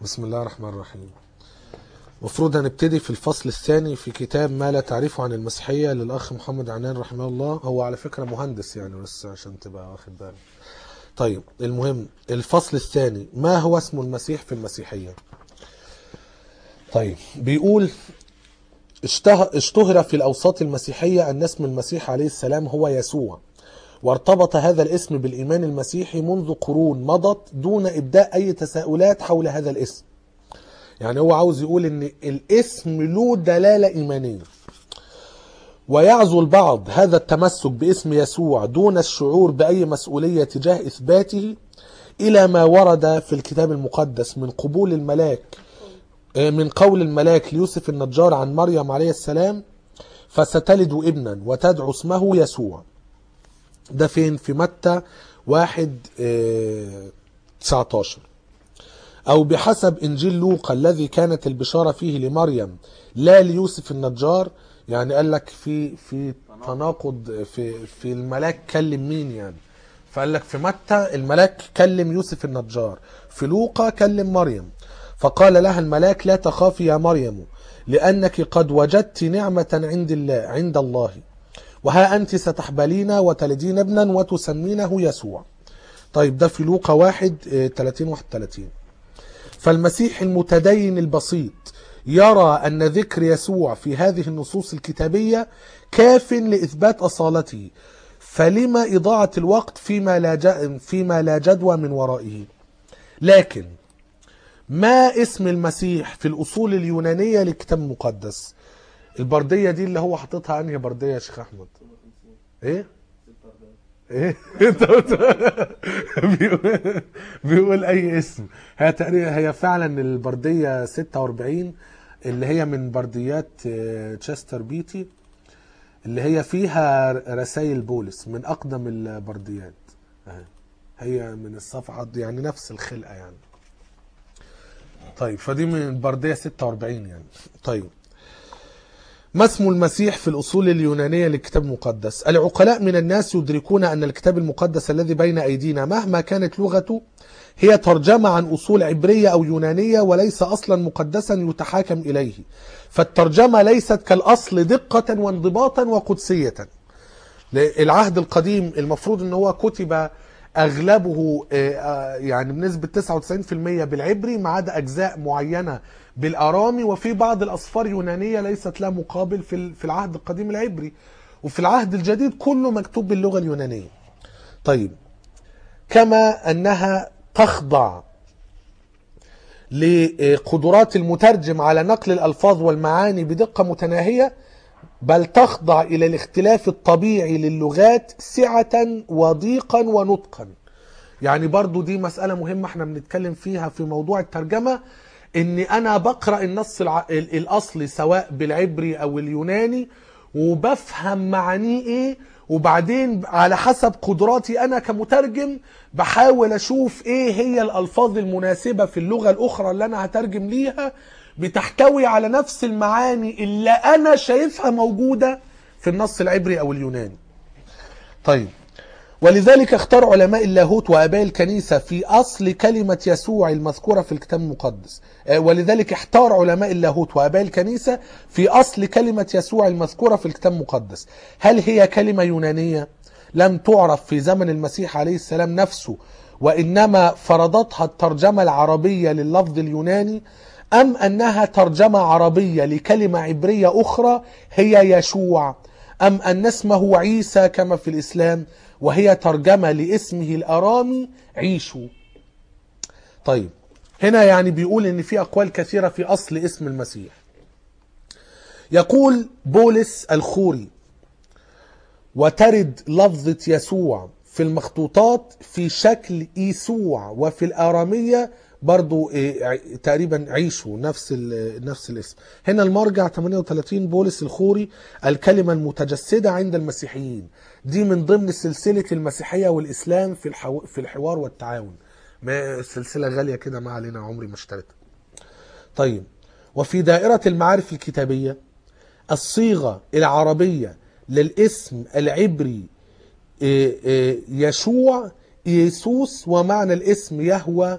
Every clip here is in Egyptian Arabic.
بسم الله الرحمن الرحيم المفروض هنبتدي في الفصل الثاني في كتاب ما لا تعرفه عن المسيحية للأخ محمد عنان رحمه الله هو على فكرة مهندس يعني بس عشان تبقى واخد بالك طيب المهم الفصل الثاني ما هو اسم المسيح في المسيحية طيب بيقول اشته- اشتهر في الأوساط المسيحية أن اسم المسيح عليه السلام هو يسوع وارتبط هذا الاسم بالإيمان المسيحي منذ قرون مضت دون إبداء أي تساؤلات حول هذا الاسم يعني هو عاوز يقول ان الاسم له دلالة ايمانية ويعزو البعض هذا التمسك باسم يسوع دون الشعور باي مسؤولية تجاه اثباته الى ما ورد في الكتاب المقدس من قبول الملاك آه، من قول الملاك ليوسف النجار عن مريم عليه السلام فستلد ابنا وتدعو اسمه يسوع ده فين في متى واحد آه، 19 أو بحسب إنجيل لوقا الذي كانت البشارة فيه لمريم لا ليوسف النجار يعني قال لك في في تناقض في في الملاك كلم مين يعني فقال لك في متى الملاك كلم يوسف النجار في لوقا كلم مريم فقال لها الملاك لا تخافي يا مريم لأنك قد وجدت نعمة عند الله عند الله وها أنت ستحبلين وتلدين ابنا وتسمينه يسوع طيب ده في لوقا واحد آه، 30 31 فالمسيح المتدين البسيط يرى أن ذكر يسوع في هذه النصوص الكتابية كاف لإثبات أصالته فلما إضاعة الوقت فيما لا, ج... فيما لا جدوى من ورائه لكن ما اسم المسيح في الأصول اليونانية للكتاب المقدس البردية دي اللي هو حاططها أنهي بردية يا شيخ أحمد إيه ايه انت قلت- بيقول, بيقول اي اسم هي تقريبا هي فعلا البرديه 46 اللي هي من برديات آه، تشستر بيتي اللي هي فيها رسائل بولس من اقدم البرديات أهي. هي من الصفحه يعني نفس الخلقه يعني طيب فدي من البرديه 46 يعني طيب ما اسم المسيح في الأصول اليونانية للكتاب المقدس العقلاء من الناس يدركون أن الكتاب المقدس الذي بين أيدينا مهما كانت لغته هي ترجمة عن أصول عبرية أو يونانية وليس أصلا مقدسا يتحاكم إليه فالترجمة ليست كالأصل دقة وانضباطا وقدسية العهد القديم المفروض ان هو كتب اغلبه آه، آه، يعني بنسبه 99% بالعبري ما عدا اجزاء معينه بالارامي وفي بعض الاصفار يونانيه ليست لها مقابل في ال- في العهد القديم العبري وفي العهد الجديد كله مكتوب باللغه اليونانيه. طيب كما انها تخضع لقدرات المترجم على نقل الالفاظ والمعاني بدقه متناهيه بل تخضع الى الاختلاف الطبيعي للغات سعة وضيقا ونطقا يعني برضو دي مسألة مهمة احنا بنتكلم فيها في موضوع الترجمة ان انا بقرأ النص الع... ال- الاصلي سواء بالعبري او اليوناني وبفهم معانيه ايه وبعدين على حسب قدراتي انا كمترجم بحاول اشوف ايه هي الالفاظ المناسبة في اللغة الاخرى اللي انا هترجم ليها بتحتوي على نفس المعاني اللي انا شايفها موجودة في النص العبري او اليوناني طيب ولذلك اختار علماء اللاهوت واباء الكنيسه في اصل كلمه يسوع المذكوره في الكتاب المقدس آه، ولذلك احتار علماء اللاهوت واباء الكنيسه في اصل كلمه يسوع المذكوره في الكتاب المقدس هل هي كلمه يونانيه لم تعرف في زمن المسيح عليه السلام نفسه وانما فرضتها الترجمه العربيه لللفظ اليوناني ام انها ترجمه عربيه لكلمه عبريه اخرى هي يشوع أم أن اسمه عيسى كما في الإسلام وهي ترجمة لاسمه الأرامي عيشو طيب هنا يعني بيقول إن في أقوال كثيرة في أصل اسم المسيح يقول بولس الخوري وترد لفظة يسوع في المخطوطات في شكل إيسوع وفي الآرامية برضو إيه، ع- تقريبا عيشوا نفس ال- نفس الاسم هنا المرجع 38 بولس الخوري الكلمة المتجسدة عند المسيحيين دي من ضمن سلسلة المسيحية والإسلام في الحو... في الحوار والتعاون ما سلسلة غالية كده ما علينا عمري ما اشتريتها طيب وفي دائرة المعارف الكتابية الصيغة العربية للاسم العبري إيه، إيه، يشوع يسوس ومعنى الاسم يهوى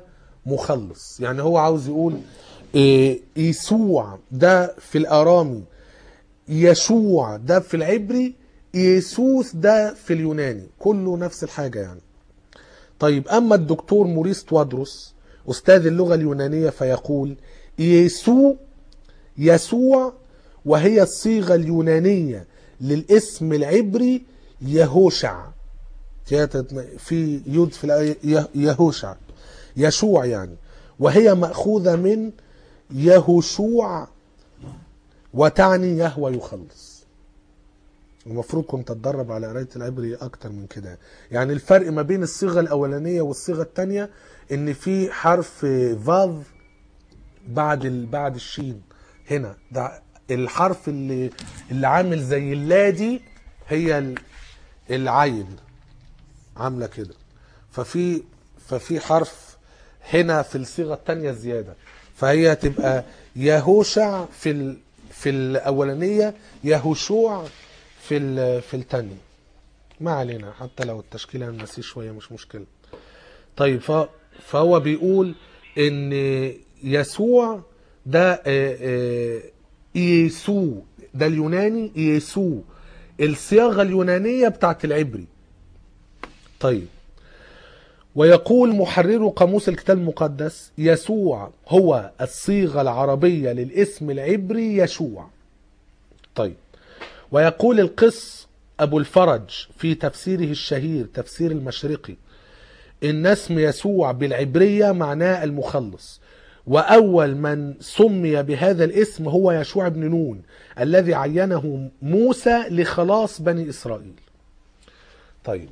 مخلص يعني هو عاوز يقول إيه، يسوع ده في الارامي يشوع ده في العبري يسوس ده في اليوناني كله نفس الحاجه يعني طيب اما الدكتور موريس توادروس استاذ اللغه اليونانيه فيقول يسوع يسوع وهي الصيغه اليونانيه للاسم العبري يهوشع في يود في الآية يه- يهوشع يشوع يعني وهي مأخوذة من يهوشوع وتعني يهوى يخلص المفروض كنت اتدرب على قرايه العبري اكتر من كده يعني الفرق ما بين الصيغه الاولانيه والصيغه الثانيه ان في حرف فاف بعد ال... بعد الشين هنا ده الحرف اللي اللي عامل زي اللادي هي ال- العين عامله كده ففي ففي حرف هنا في الصيغه الثانيه زياده فهي تبقى يهوشع في ال... في الاولانيه يهوشوع في ال... في الثانيه ما علينا حتى لو التشكيله نسيه شويه مش مشكله طيب ف... فهو بيقول ان يسوع ده آه، آه، يسوع ده اليوناني يسوع الصياغه اليونانيه بتاعت العبري طيب ويقول محرر قاموس الكتاب المقدس يسوع هو الصيغه العربيه للاسم العبري يشوع طيب ويقول القس ابو الفرج في تفسيره الشهير تفسير المشرقي ان اسم يسوع بالعبريه معناه المخلص واول من سمي بهذا الاسم هو يشوع بن نون الذي عينه موسى لخلاص بني اسرائيل طيب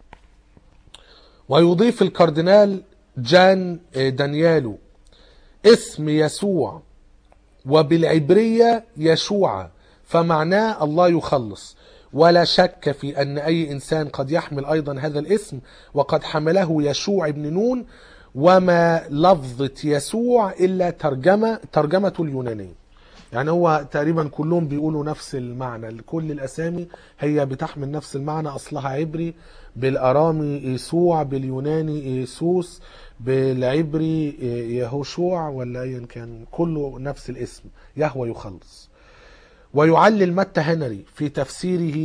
ويضيف الكاردينال جان دانيالو اسم يسوع وبالعبرية يشوع فمعناه الله يخلص ولا شك في أن أي إنسان قد يحمل أيضا هذا الاسم وقد حمله يشوع بن نون وما لفظة يسوع إلا ترجمة ترجمة اليونانية يعني هو تقريبا كلهم بيقولوا نفس المعنى كل الأسامي هي بتحمل نفس المعنى أصلها عبري بالأرامي يسوع باليوناني يسوس بالعبري يهوشوع ولا أيا كان كله نفس الاسم يهوى يخلص ويعلل متى هنري في تفسيره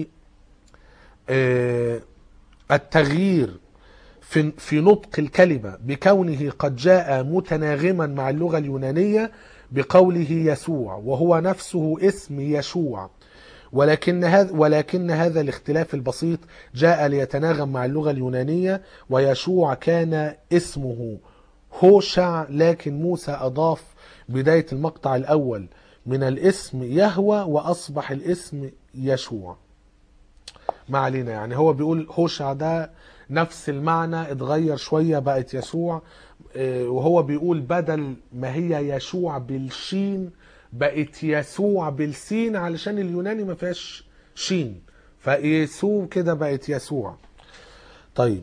آه، التغيير في في نطق الكلمة بكونه قد جاء متناغما مع اللغة اليونانية بقوله يسوع وهو نفسه اسم يشوع ولكن هذا ولكن هذا الاختلاف البسيط جاء ليتناغم مع اللغة اليونانية ويشوع كان اسمه هوشع لكن موسى أضاف بداية المقطع الأول من الاسم يهوى وأصبح الاسم يشوع ما علينا يعني هو بيقول هوشع ده نفس المعنى اتغير شوية بقت يسوع آه، وهو بيقول بدل ما هي يشوع بالشين بقت يسوع بالسين علشان اليوناني ما فيهاش شين فيسوع كده بقت يسوع طيب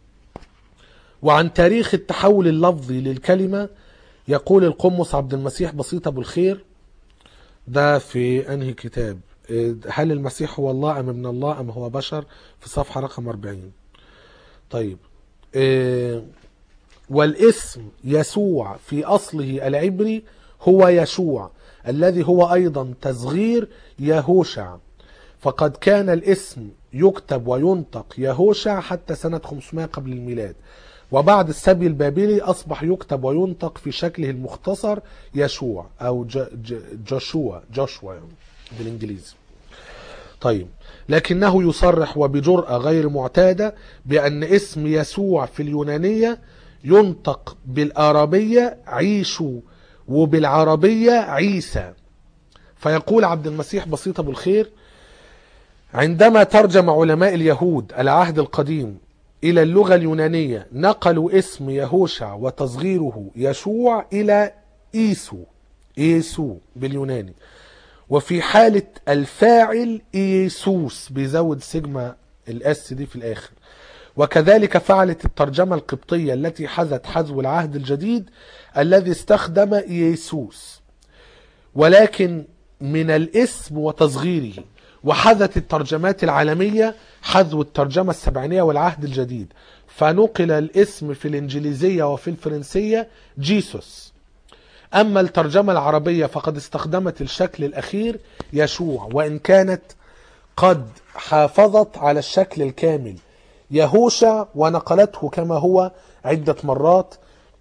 وعن تاريخ التحول اللفظي للكلمة يقول القمص عبد المسيح بسيط أبو الخير ده في أنهي كتاب إيه، هل المسيح هو الله أم ابن الله أم هو بشر في صفحة رقم 40 طيب إيه، والاسم يسوع في أصله العبري هو يشوع الذي هو أيضا تصغير يهوشع فقد كان الاسم يكتب وينطق يهوشع حتى سنة 500 قبل الميلاد وبعد السبي البابلي أصبح يكتب وينطق في شكله المختصر يشوع أو ج- ج- جوشوا جوشوا يعني بالإنجليزي طيب لكنه يصرح وبجرأة غير معتادة بأن اسم يسوع في اليونانية ينطق بالآرابية عيشو وبالعربية عيسى فيقول عبد المسيح بسيط أبو الخير عندما ترجم علماء اليهود العهد القديم إلى اللغة اليونانية نقلوا اسم يهوشع وتصغيره يشوع إلى إيسو إيسو باليوناني وفي حالة الفاعل إيسوس بيزود سيجما الأس دي في الآخر وكذلك فعلت الترجمة القبطية التي حذت حذو العهد الجديد الذي استخدم يسوس ولكن من الاسم وتصغيره وحذت الترجمات العالمية حذو الترجمة السبعينية والعهد الجديد فنقل الاسم في الإنجليزية وفي الفرنسية جيسوس أما الترجمة العربية فقد استخدمت الشكل الأخير يشوع وإن كانت قد حافظت على الشكل الكامل يهوشع ونقلته كما هو عدة مرات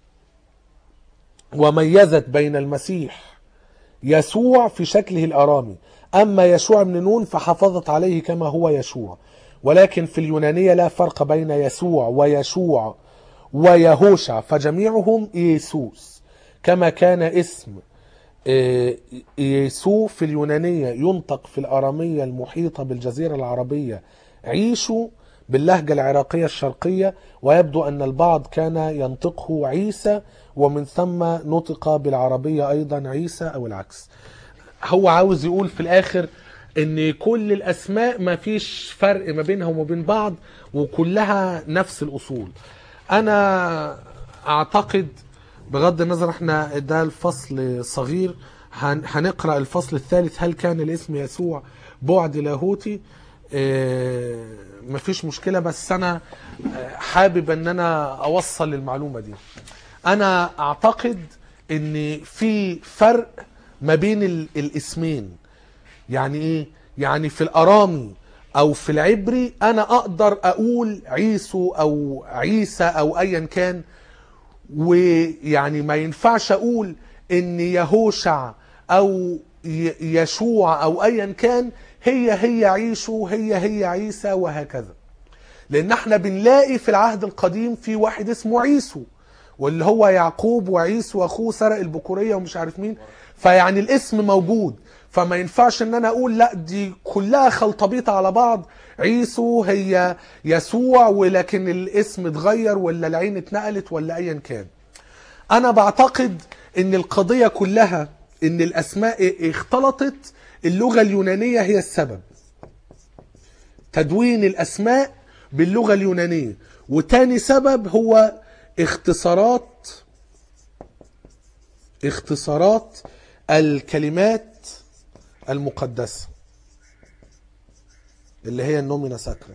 وميزت بين المسيح يسوع في شكله الأرامي أما يشوع بن نون فحافظت عليه كما هو يشوع ولكن في اليونانية لا فرق بين يسوع ويشوع ويهوشع فجميعهم يسوس كما كان اسم آه، يسوع في اليونانية ينطق في الأرامية المحيطة بالجزيرة العربية عيشوا باللهجة العراقية الشرقية ويبدو أن البعض كان ينطقه عيسى ومن ثم نطق بالعربية أيضا عيسى أو العكس هو عاوز يقول في الآخر ان كل الاسماء ما فيش فرق ما بينها وما بين بعض وكلها نفس الاصول انا اعتقد بغض النظر احنا ده الفصل صغير هن- هنقرا الفصل الثالث هل كان الاسم يسوع بعد لاهوتي اه مفيش مشكله بس انا آه، حابب ان انا اوصل المعلومه دي انا اعتقد ان في فرق ما بين ال- الاسمين يعني ايه يعني في الارامي او في العبري انا اقدر اقول عيسو او عيسى او ايا كان ويعني ما ينفعش اقول ان يهوشع او ي- يشوع او ايا كان هي هي عيشو هي هي عيسى وهكذا لان احنا بنلاقي في العهد القديم في واحد اسمه عيسو واللي هو يعقوب وعيسو واخوه سرق البكوريه ومش عارف مين فيعني الاسم موجود فما ينفعش ان انا اقول لا دي كلها خلطبيطه على بعض عيسو هي يسوع ولكن الاسم اتغير ولا العين اتنقلت ولا ايا كان انا بعتقد ان القضيه كلها ان الاسماء اختلطت اللغه اليونانيه هي السبب تدوين الاسماء باللغه اليونانيه وتاني سبب هو اختصارات اختصارات الكلمات المقدسه اللي هي النومينا ساكرا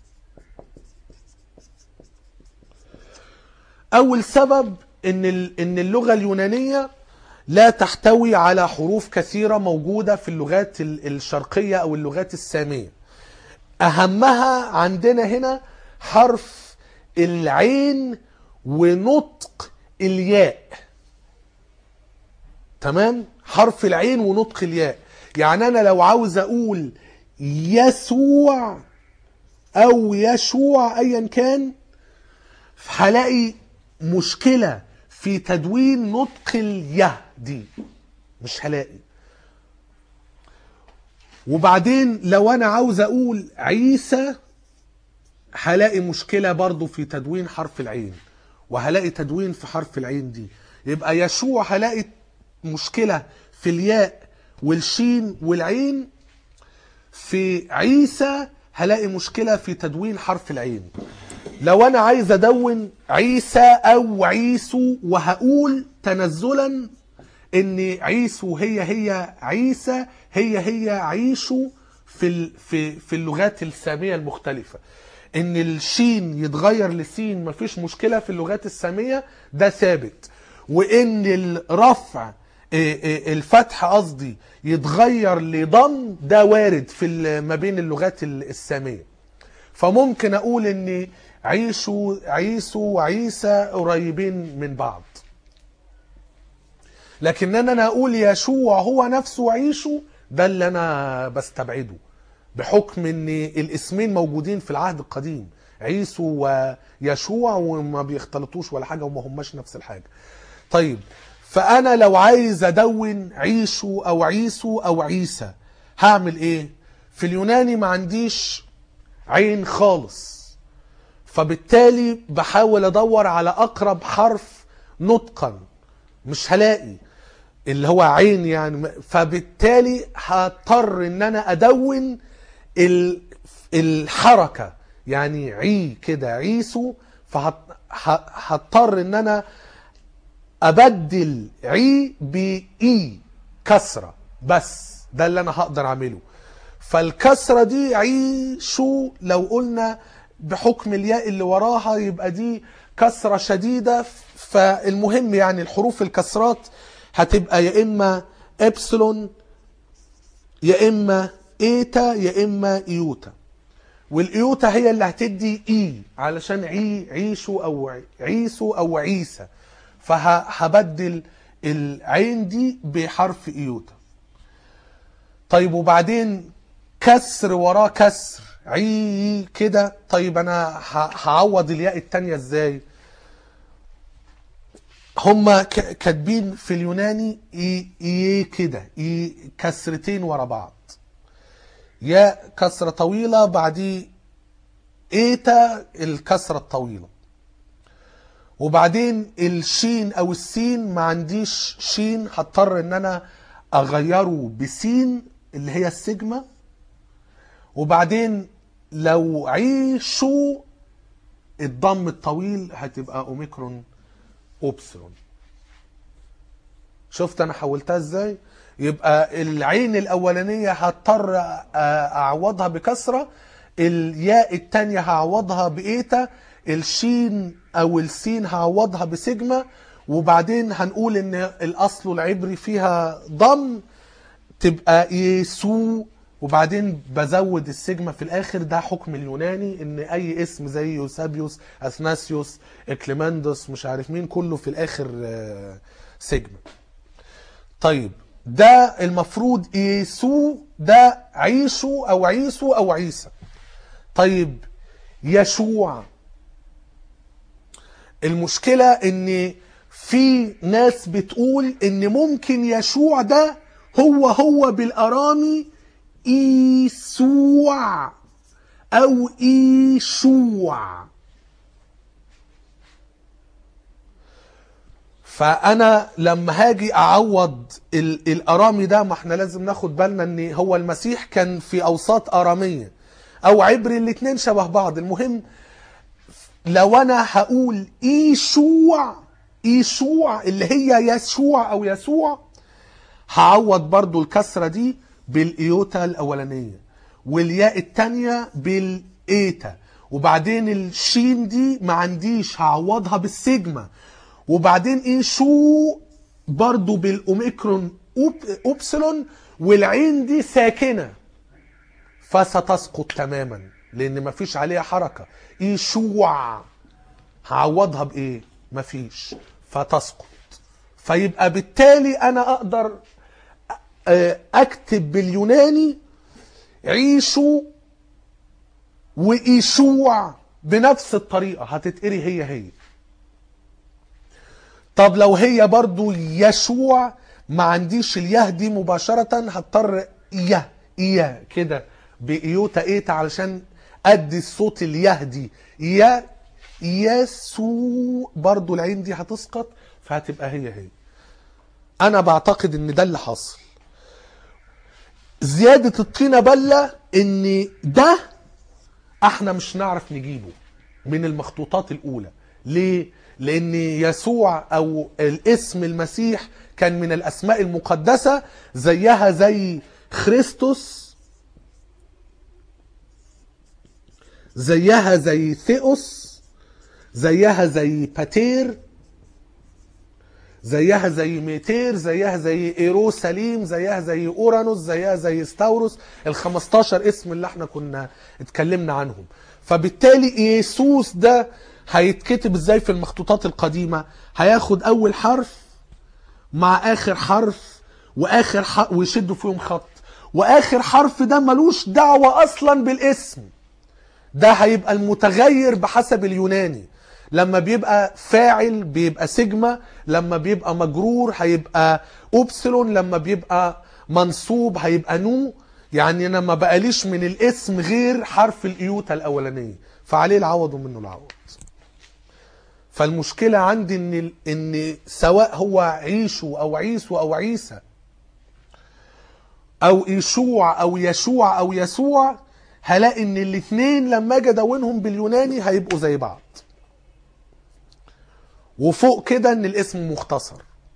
اول سبب ان ال- ان اللغه اليونانيه لا تحتوي على حروف كثيره موجوده في اللغات ال- الشرقيه او اللغات الساميه اهمها عندنا هنا حرف العين ونطق الياء تمام حرف العين ونطق الياء يعني انا لو عاوز اقول يسوع او يشوع ايا كان هلاقي مشكلة في تدوين نطق اليه دي مش هلاقي وبعدين لو انا عاوز اقول عيسى هلاقي مشكلة برضو في تدوين حرف العين وهلاقي تدوين في حرف العين دي يبقى يشوع هلاقي مشكلة في الياء والشين والعين في عيسى هلاقي مشكلة في تدوين حرف العين لو انا عايز ادون عيسى او عيسو وهقول تنزلا ان عيسو هي هي عيسى هي هي عيشو في ال- في في اللغات الساميه المختلفه ان الشين يتغير لسين مفيش مشكله في اللغات الساميه ده ثابت وان الرفع إيه إيه الفتح قصدي يتغير لضم ده وارد في ال- ما بين اللغات ال- الساميه فممكن اقول ان عيشو عيسو وعيسى قريبين من بعض لكن ان انا اقول يشوع هو نفسه عيشو ده اللي انا بستبعده بحكم ان الاسمين موجودين في العهد القديم عيسو ويشوع وما بيختلطوش ولا حاجه وما هماش نفس الحاجه طيب فانا لو عايز ادون عيشو او عيسو او عيسى هعمل ايه في اليوناني ما عنديش عين خالص فبالتالي بحاول ادور على اقرب حرف نطقا مش هلاقي اللي هو عين يعني فبالتالي هضطر ان انا ادون ال- الحركه يعني عي كده عيسو فهضطر ان انا ابدل عي باي كسره بس ده اللي انا هقدر اعمله فالكسره دي عيشو لو قلنا بحكم الياء اللي وراها يبقى دي كسرة شديدة فالمهم يعني الحروف الكسرات هتبقى يا إما إبسلون يا إما إيتا يا إما إيوتا والإيوتا هي اللي هتدي إي علشان عي عيشو أو عيسو أو عيسى فهبدل العين دي بحرف إيوتا طيب وبعدين كسر وراه كسر عي كده طيب انا ه- هعوض الياء التانية ازاي هما ك- كاتبين في اليوناني اي اي كده اي كسرتين ورا بعض ياء كسرة طويلة بعديه ايتا الكسرة الطويلة وبعدين الشين او السين ما عنديش شين هضطر ان انا اغيره بسين اللي هي السيجما وبعدين لو عيشوا الضم الطويل هتبقى اوميكرون اوبسلون شفت انا حولتها ازاي يبقى العين الاولانيه هضطر اعوضها بكسره الياء التانية هعوضها بايتا الشين او السين هعوضها بسيجما وبعدين هنقول ان الاصل العبري فيها ضم تبقى يسوع وبعدين بزود السيجما في الاخر ده حكم اليوناني ان اي اسم زي يوسابيوس اثناسيوس اكليماندوس مش عارف مين كله في الاخر آه، سيجما طيب ده المفروض يسوع ده عيشو او عيسو او عيسى طيب يشوع المشكلة ان في ناس بتقول ان ممكن يشوع ده هو هو بالارامي ايسوع او ايشوع فانا لما هاجي اعوض ال- الارامي ده ما احنا لازم ناخد بالنا ان هو المسيح كان في اوساط اراميه او عبري الاتنين شبه بعض المهم لو انا هقول ايشوع ايشوع اللي هي يسوع او يسوع هعوض برضو الكسرة دي بالايوتا الاولانية والياء التانية بالايتا وبعدين الشين دي ما عنديش هعوضها بالسيجما وبعدين ايه شو برضو بالاوميكرون أوب اوبسلون والعين دي ساكنه فستسقط تماما لان مفيش عليها حركه يشوع هعوضها بايه مفيش فتسقط فيبقى بالتالي انا اقدر آه، اكتب باليوناني عيشوا وايشوع بنفس الطريقه هتتقري هي هي طب لو هي برضو يشوع ما عنديش اليه دي مباشرة هضطر إيه إيه كده بإيوتا إيتا علشان أدي الصوت اليه دي يا يسوع برضو العين دي هتسقط فهتبقى هي هي أنا بعتقد إن ده اللي حاصل زيادة الطينة بلة إن ده احنا مش نعرف نجيبه من المخطوطات الاولى ليه لان يسوع او الاسم المسيح كان من الاسماء المقدسه زيها زي خريستوس زيها زي ثيوس زيها زي باتير زيها زي ميتير زيها زي ايروساليم زيها زي اورانوس زيها زي ستاوروس ال 15 اسم اللي احنا كنا اتكلمنا عنهم فبالتالي يسوس ده هيتكتب ازاي في المخطوطات القديمه هياخد اول حرف مع اخر حرف واخر حرف ويشدوا فيهم خط واخر حرف ده ملوش دعوه اصلا بالاسم ده هيبقى المتغير بحسب اليوناني لما بيبقى فاعل بيبقى سيجما لما بيبقى مجرور هيبقى اوبسلون لما بيبقى منصوب هيبقى نو يعني انا ما بقاليش من الاسم غير حرف الايوتا الاولانيه فعليه العوض ومنه العوض فالمشكله عندي ان ال- ان سواء هو عيشو او عيسو او عيسى او ايشوع او يشوع او يسوع هلاقي ان الاثنين لما اجي ادونهم باليوناني هيبقوا زي بعض وفوق كده ان الاسم مختصر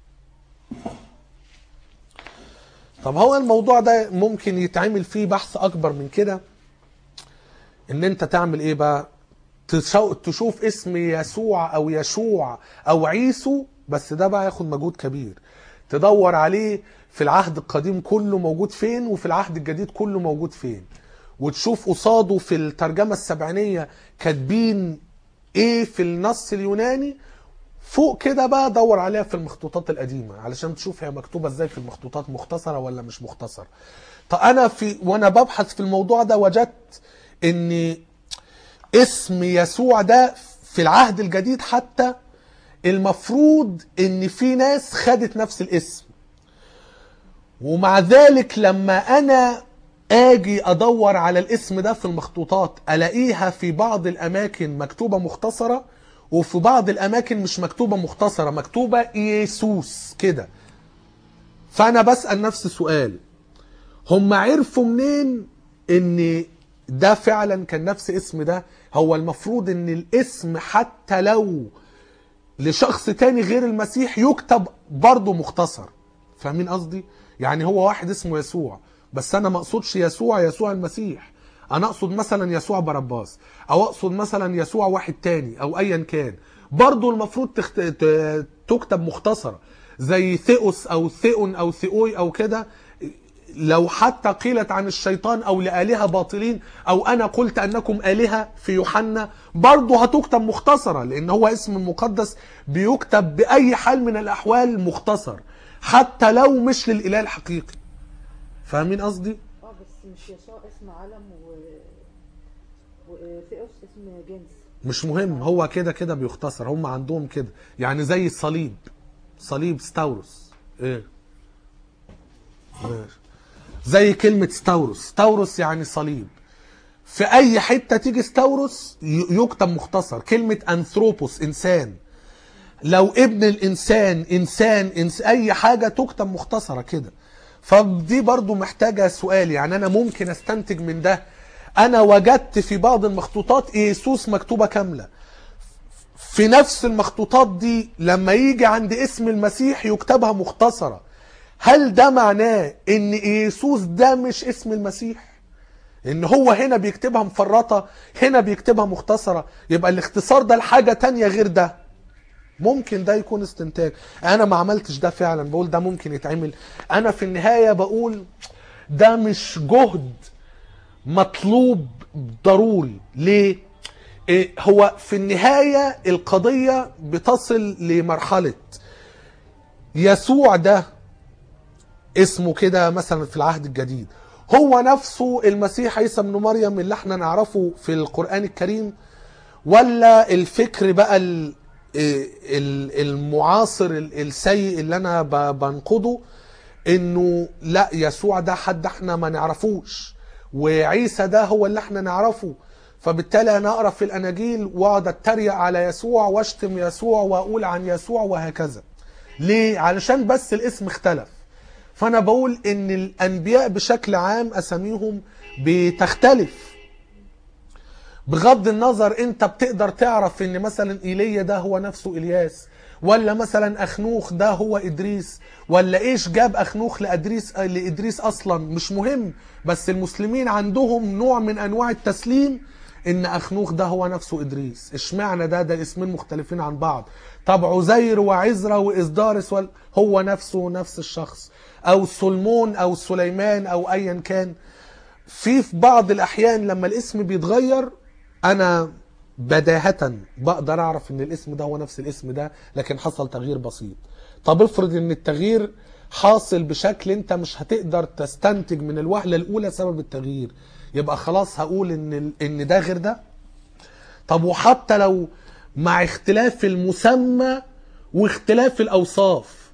طب هو الموضوع ده ممكن يتعمل فيه بحث اكبر من كده ان انت تعمل ايه بقى تشو- تشوف اسم يسوع او يشوع او عيسو بس ده بقى ياخد مجهود كبير تدور عليه في العهد القديم كله موجود فين وفي العهد الجديد كله موجود فين وتشوف قصاده في الترجمة السبعينية كاتبين ايه في النص اليوناني فوق كده بقى دور عليها في المخطوطات القديمة علشان تشوف هي مكتوبة ازاي في المخطوطات مختصرة ولا مش مختصرة طب انا في وانا ببحث في الموضوع ده وجدت ان اسم يسوع ده في العهد الجديد حتى المفروض ان في ناس خدت نفس الاسم ومع ذلك لما انا اجي ادور على الاسم ده في المخطوطات الاقيها في بعض الاماكن مكتوبه مختصره وفي بعض الاماكن مش مكتوبه مختصره مكتوبه يسوس كده فانا بسال نفسي سؤال هم عرفوا منين ان ده فعلا كان نفس اسم ده هو المفروض ان الاسم حتى لو لشخص تاني غير المسيح يكتب برضه مختصر فاهمين قصدي يعني هو واحد اسمه يسوع بس انا ما اقصدش يسوع يسوع المسيح انا اقصد مثلا يسوع باراباس او اقصد مثلا يسوع واحد تاني او ايا كان برضه المفروض تخت... ت- تكتب مختصرة زي ثيوس او ثيون او ثيوي او كده لو حتى قيلت عن الشيطان او لآلهة باطلين او انا قلت انكم آلهة في يوحنا برضه هتكتب مختصرة لان هو اسم مقدس بيكتب باي حال من الاحوال مختصر حتى لو مش للاله الحقيقي فاهمين قصدي اه بس مش يسوع اسم علم و وثيوس اسم جنس مش مهم هو كده كده بيختصر هم عندهم كده يعني زي الصليب صليب ستاوروس ايه ماشي. زي كلمة ستاوروس ستاوروس يعني صليب في اي حتة تيجي ستاوروس ي- يكتب مختصر كلمة انثروبوس انسان لو ابن الانسان انسان انس اي حاجة تكتب مختصرة كده فدي برضو محتاجة سؤال يعني انا ممكن استنتج من ده انا وجدت في بعض المخطوطات يسوس مكتوبة كاملة في نفس المخطوطات دي لما يجي عند اسم المسيح يكتبها مختصرة هل ده معناه ان يسوس ده مش اسم المسيح ان هو هنا بيكتبها مفرطة هنا بيكتبها مختصرة يبقى الاختصار ده لحاجة تانية غير ده ممكن ده يكون استنتاج انا ما عملتش ده فعلا بقول ده ممكن يتعمل انا في النهاية بقول ده مش جهد مطلوب ضروري ليه إيه هو في النهاية القضية بتصل لمرحلة يسوع ده اسمه كده مثلا في العهد الجديد هو نفسه المسيح عيسى بن مريم اللي احنا نعرفه في القرآن الكريم ولا الفكر بقى ال- ال- المعاصر ال- السيء اللي انا ب- بنقده انه لا يسوع ده حد احنا ما نعرفوش وعيسى ده هو اللي احنا نعرفه فبالتالي انا اقرا في الاناجيل واقعد اتريق على يسوع واشتم يسوع واقول عن يسوع وهكذا ليه علشان بس الاسم اختلف فانا بقول ان الانبياء بشكل عام اساميهم بتختلف بغض النظر انت بتقدر تعرف ان مثلا ايليا ده هو نفسه الياس ولا مثلا اخنوخ ده هو ادريس ولا ايش جاب اخنوخ لادريس لادريس اصلا مش مهم بس المسلمين عندهم نوع من انواع التسليم ان اخنوخ ده هو نفسه ادريس اشمعنى ده ده اسمين مختلفين عن بعض طب عزير وعزرا وازدارس وال- هو نفسه نفس الشخص او سلمون او سليمان او ايا كان في في بعض الاحيان لما الاسم بيتغير انا بداهة بقدر اعرف ان الاسم ده هو نفس الاسم ده لكن حصل تغيير بسيط طب افرض ان التغيير حاصل بشكل انت مش هتقدر تستنتج من الوهلة الاولى سبب التغيير يبقى خلاص هقول ان ال- ان ده غير ده طب وحتى لو مع اختلاف المسمى واختلاف الاوصاف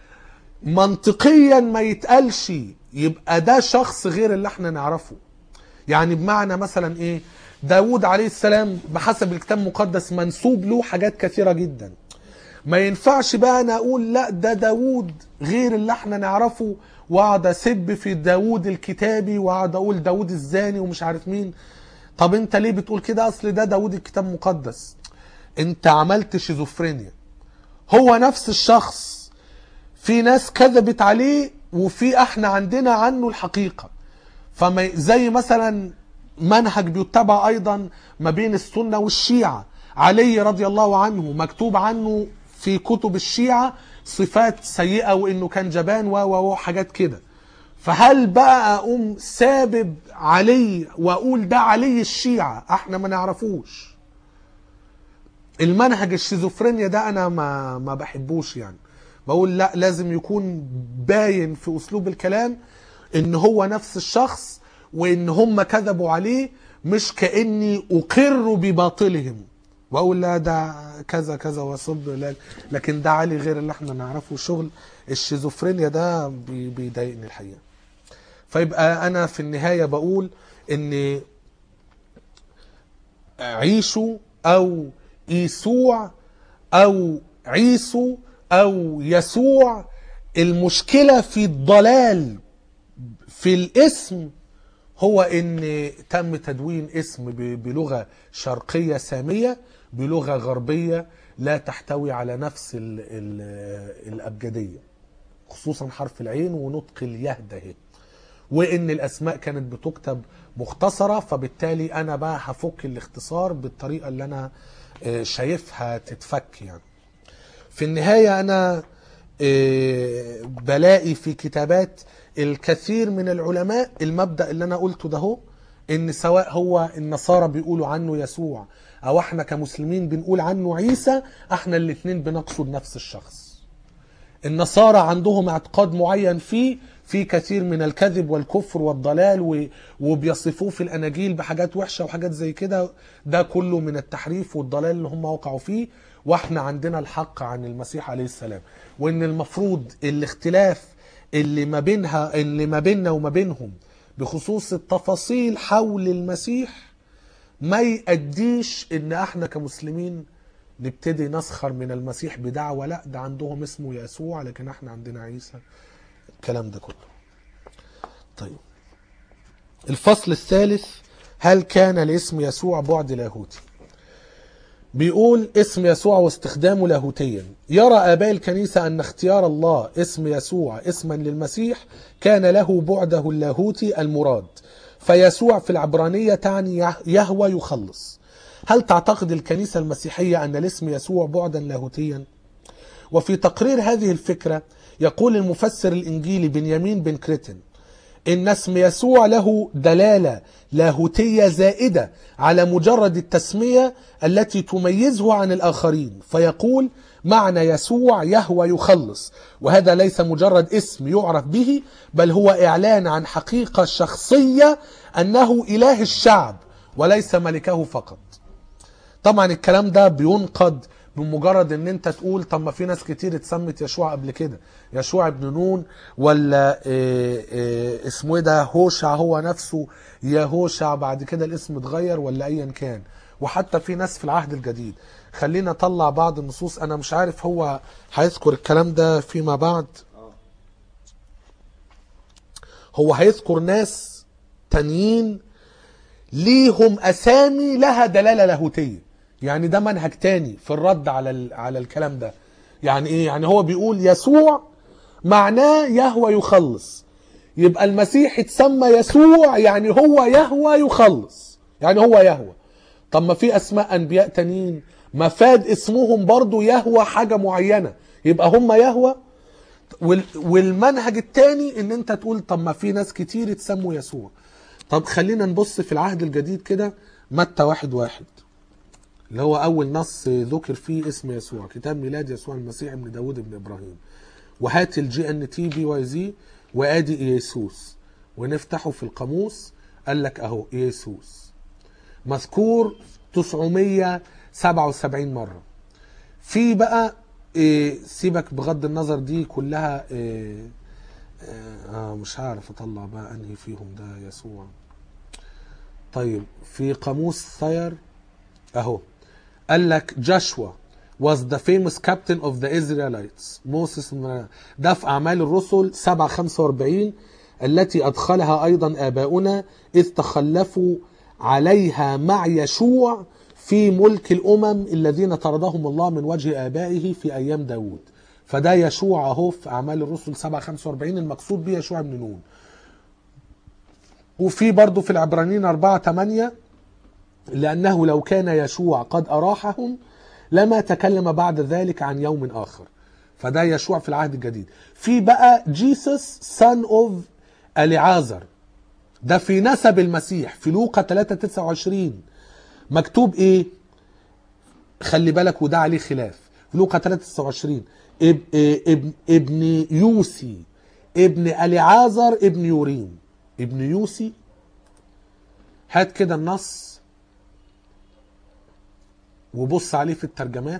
منطقيا ما يتقالش يبقى ده شخص غير اللي احنا نعرفه يعني بمعنى مثلا ايه داود عليه السلام بحسب الكتاب المقدس منسوب له حاجات كثيرة جدا ما ينفعش بقى انا اقول لا ده داود غير اللي احنا نعرفه واقعد اسب في داود الكتابي واقعد اقول داود الزاني ومش عارف مين طب انت ليه بتقول كده اصل ده داود الكتاب المقدس انت عملت شيزوفرينيا هو نفس الشخص في ناس كذبت عليه وفي احنا عندنا عنه الحقيقة فما زي مثلا منهج بيتبع ايضا ما بين السنه والشيعه علي رضي الله عنه مكتوب عنه في كتب الشيعه صفات سيئه وانه كان جبان و و و حاجات كده فهل بقى اقوم سابب علي واقول ده علي الشيعه احنا ما نعرفوش المنهج الشيزوفرينيا ده انا ما ما بحبوش يعني بقول لا لازم يكون باين في اسلوب الكلام ان هو نفس الشخص وان هم كذبوا عليه مش كاني اقر بباطلهم واقول لا ده كذا كذا وصب لا لكن ده علي غير اللي احنا نعرفه شغل الشيزوفرينيا ده بي- بيضايقني الحقيقه فيبقى انا في النهايه بقول ان عيشوا او يسوع او عيسو او يسوع المشكله في الضلال في الاسم هو ان تم تدوين اسم ب- بلغه شرقيه ساميه بلغه غربيه لا تحتوي على نفس ال ال الابجديه خصوصا حرف العين ونطق اليه ده وان الاسماء كانت بتكتب مختصره فبالتالي انا بقى هفك الاختصار بالطريقه اللي انا آه، شايفها تتفك يعني في النهايه انا آه، بلاقي في كتابات الكثير من العلماء المبدا اللي انا قلته ده هو ان سواء هو النصارى بيقولوا عنه يسوع او احنا كمسلمين بنقول عنه عيسى احنا الاثنين بنقصد نفس الشخص النصارى عندهم اعتقاد معين فيه في كثير من الكذب والكفر والضلال و- وبيصفوه في الاناجيل بحاجات وحشه وحاجات زي كده ده كله من التحريف والضلال اللي هم وقعوا فيه واحنا عندنا الحق عن المسيح عليه السلام وان المفروض الاختلاف اللي ما بينها اللي ما بيننا وما بينهم بخصوص التفاصيل حول المسيح ما يأديش ان احنا كمسلمين نبتدي نسخر من المسيح بدعوة لا ده عندهم اسمه يسوع لكن احنا عندنا عيسى الكلام ده كله طيب الفصل الثالث هل كان لاسم يسوع بعد لاهوتي بيقول اسم يسوع واستخدامه لاهوتيا يرى آباء الكنيسة أن اختيار الله اسم يسوع اسما للمسيح كان له بعده اللاهوتي المراد فيسوع في العبرانية تعني يهوى يخلص هل تعتقد الكنيسة المسيحية أن الاسم يسوع بعدا لاهوتيا؟ وفي تقرير هذه الفكرة يقول المفسر الإنجيلي بنيامين بن كريتن إن اسم يسوع له دلالة لاهوتية زائدة على مجرد التسمية التي تميزه عن الآخرين فيقول معنى يسوع يهوى يخلص وهذا ليس مجرد اسم يعرف به بل هو إعلان عن حقيقة شخصية أنه إله الشعب وليس ملكه فقط طبعا الكلام ده بينقد بمجرد ان انت تقول طب ما في ناس كتير اتسمت يشوع قبل كده يشوع ابن نون ولا إيه إيه اسمه ايه ده هوشع هو نفسه يا هوشع بعد كده الاسم اتغير ولا ايا كان وحتى في ناس في العهد الجديد خلينا نطلع بعض النصوص انا مش عارف هو هيذكر الكلام ده فيما بعد هو هيذكر ناس تانيين ليهم اسامي لها دلاله لاهوتيه يعني ده منهج تاني في الرد على ال... على الكلام ده يعني ايه يعني هو بيقول يسوع معناه يهوى يخلص يبقى المسيح اتسمى يسوع يعني هو يهوى يخلص يعني هو يهوى طب ما في اسماء انبياء تانيين مفاد اسمهم برضو يهوى حاجه معينه يبقى هم يهوى وال... والمنهج التاني ان انت تقول طب ما في ناس كتير اتسموا يسوع طب خلينا نبص في العهد الجديد كده متى واحد واحد اللي هو أول نص ذكر فيه اسم يسوع كتاب ميلاد يسوع المسيح ابن داود ابن إبراهيم وهات الجي ان تي بي واي زي وادي يسوس ونفتحه في القاموس قال لك اهو يسوس مذكور 977 مرة في بقى إيه سيبك بغض النظر دي كلها إيه آه مش عارف اطلع بقى انهي فيهم ده يسوع طيب في قاموس ثاير اهو قال لك جاشوا was the famous captain of the Israelites موسس ده في أعمال الرسل 745 التي أدخلها أيضا آباؤنا إذ تخلفوا عليها مع يشوع في ملك الأمم الذين طردهم الله من وجه آبائه في أيام داود فده يشوع اهو في اعمال الرسل 745 المقصود به يشوع بن نون وفي برضه في العبرانيين 4 8 لأنه لو كان يشوع قد أراحهم لما تكلم بعد ذلك عن يوم آخر فده يشوع في العهد الجديد في بقى جيسس سان اوف اليعازر ده في نسب المسيح في لوقا 3 29 مكتوب ايه خلي بالك وده عليه خلاف في لوقا 3 29 اب ابن ابن يوسي ابن اليعازر ابن يوريم ابن يوسي هات كده النص وبص عليه في الترجمات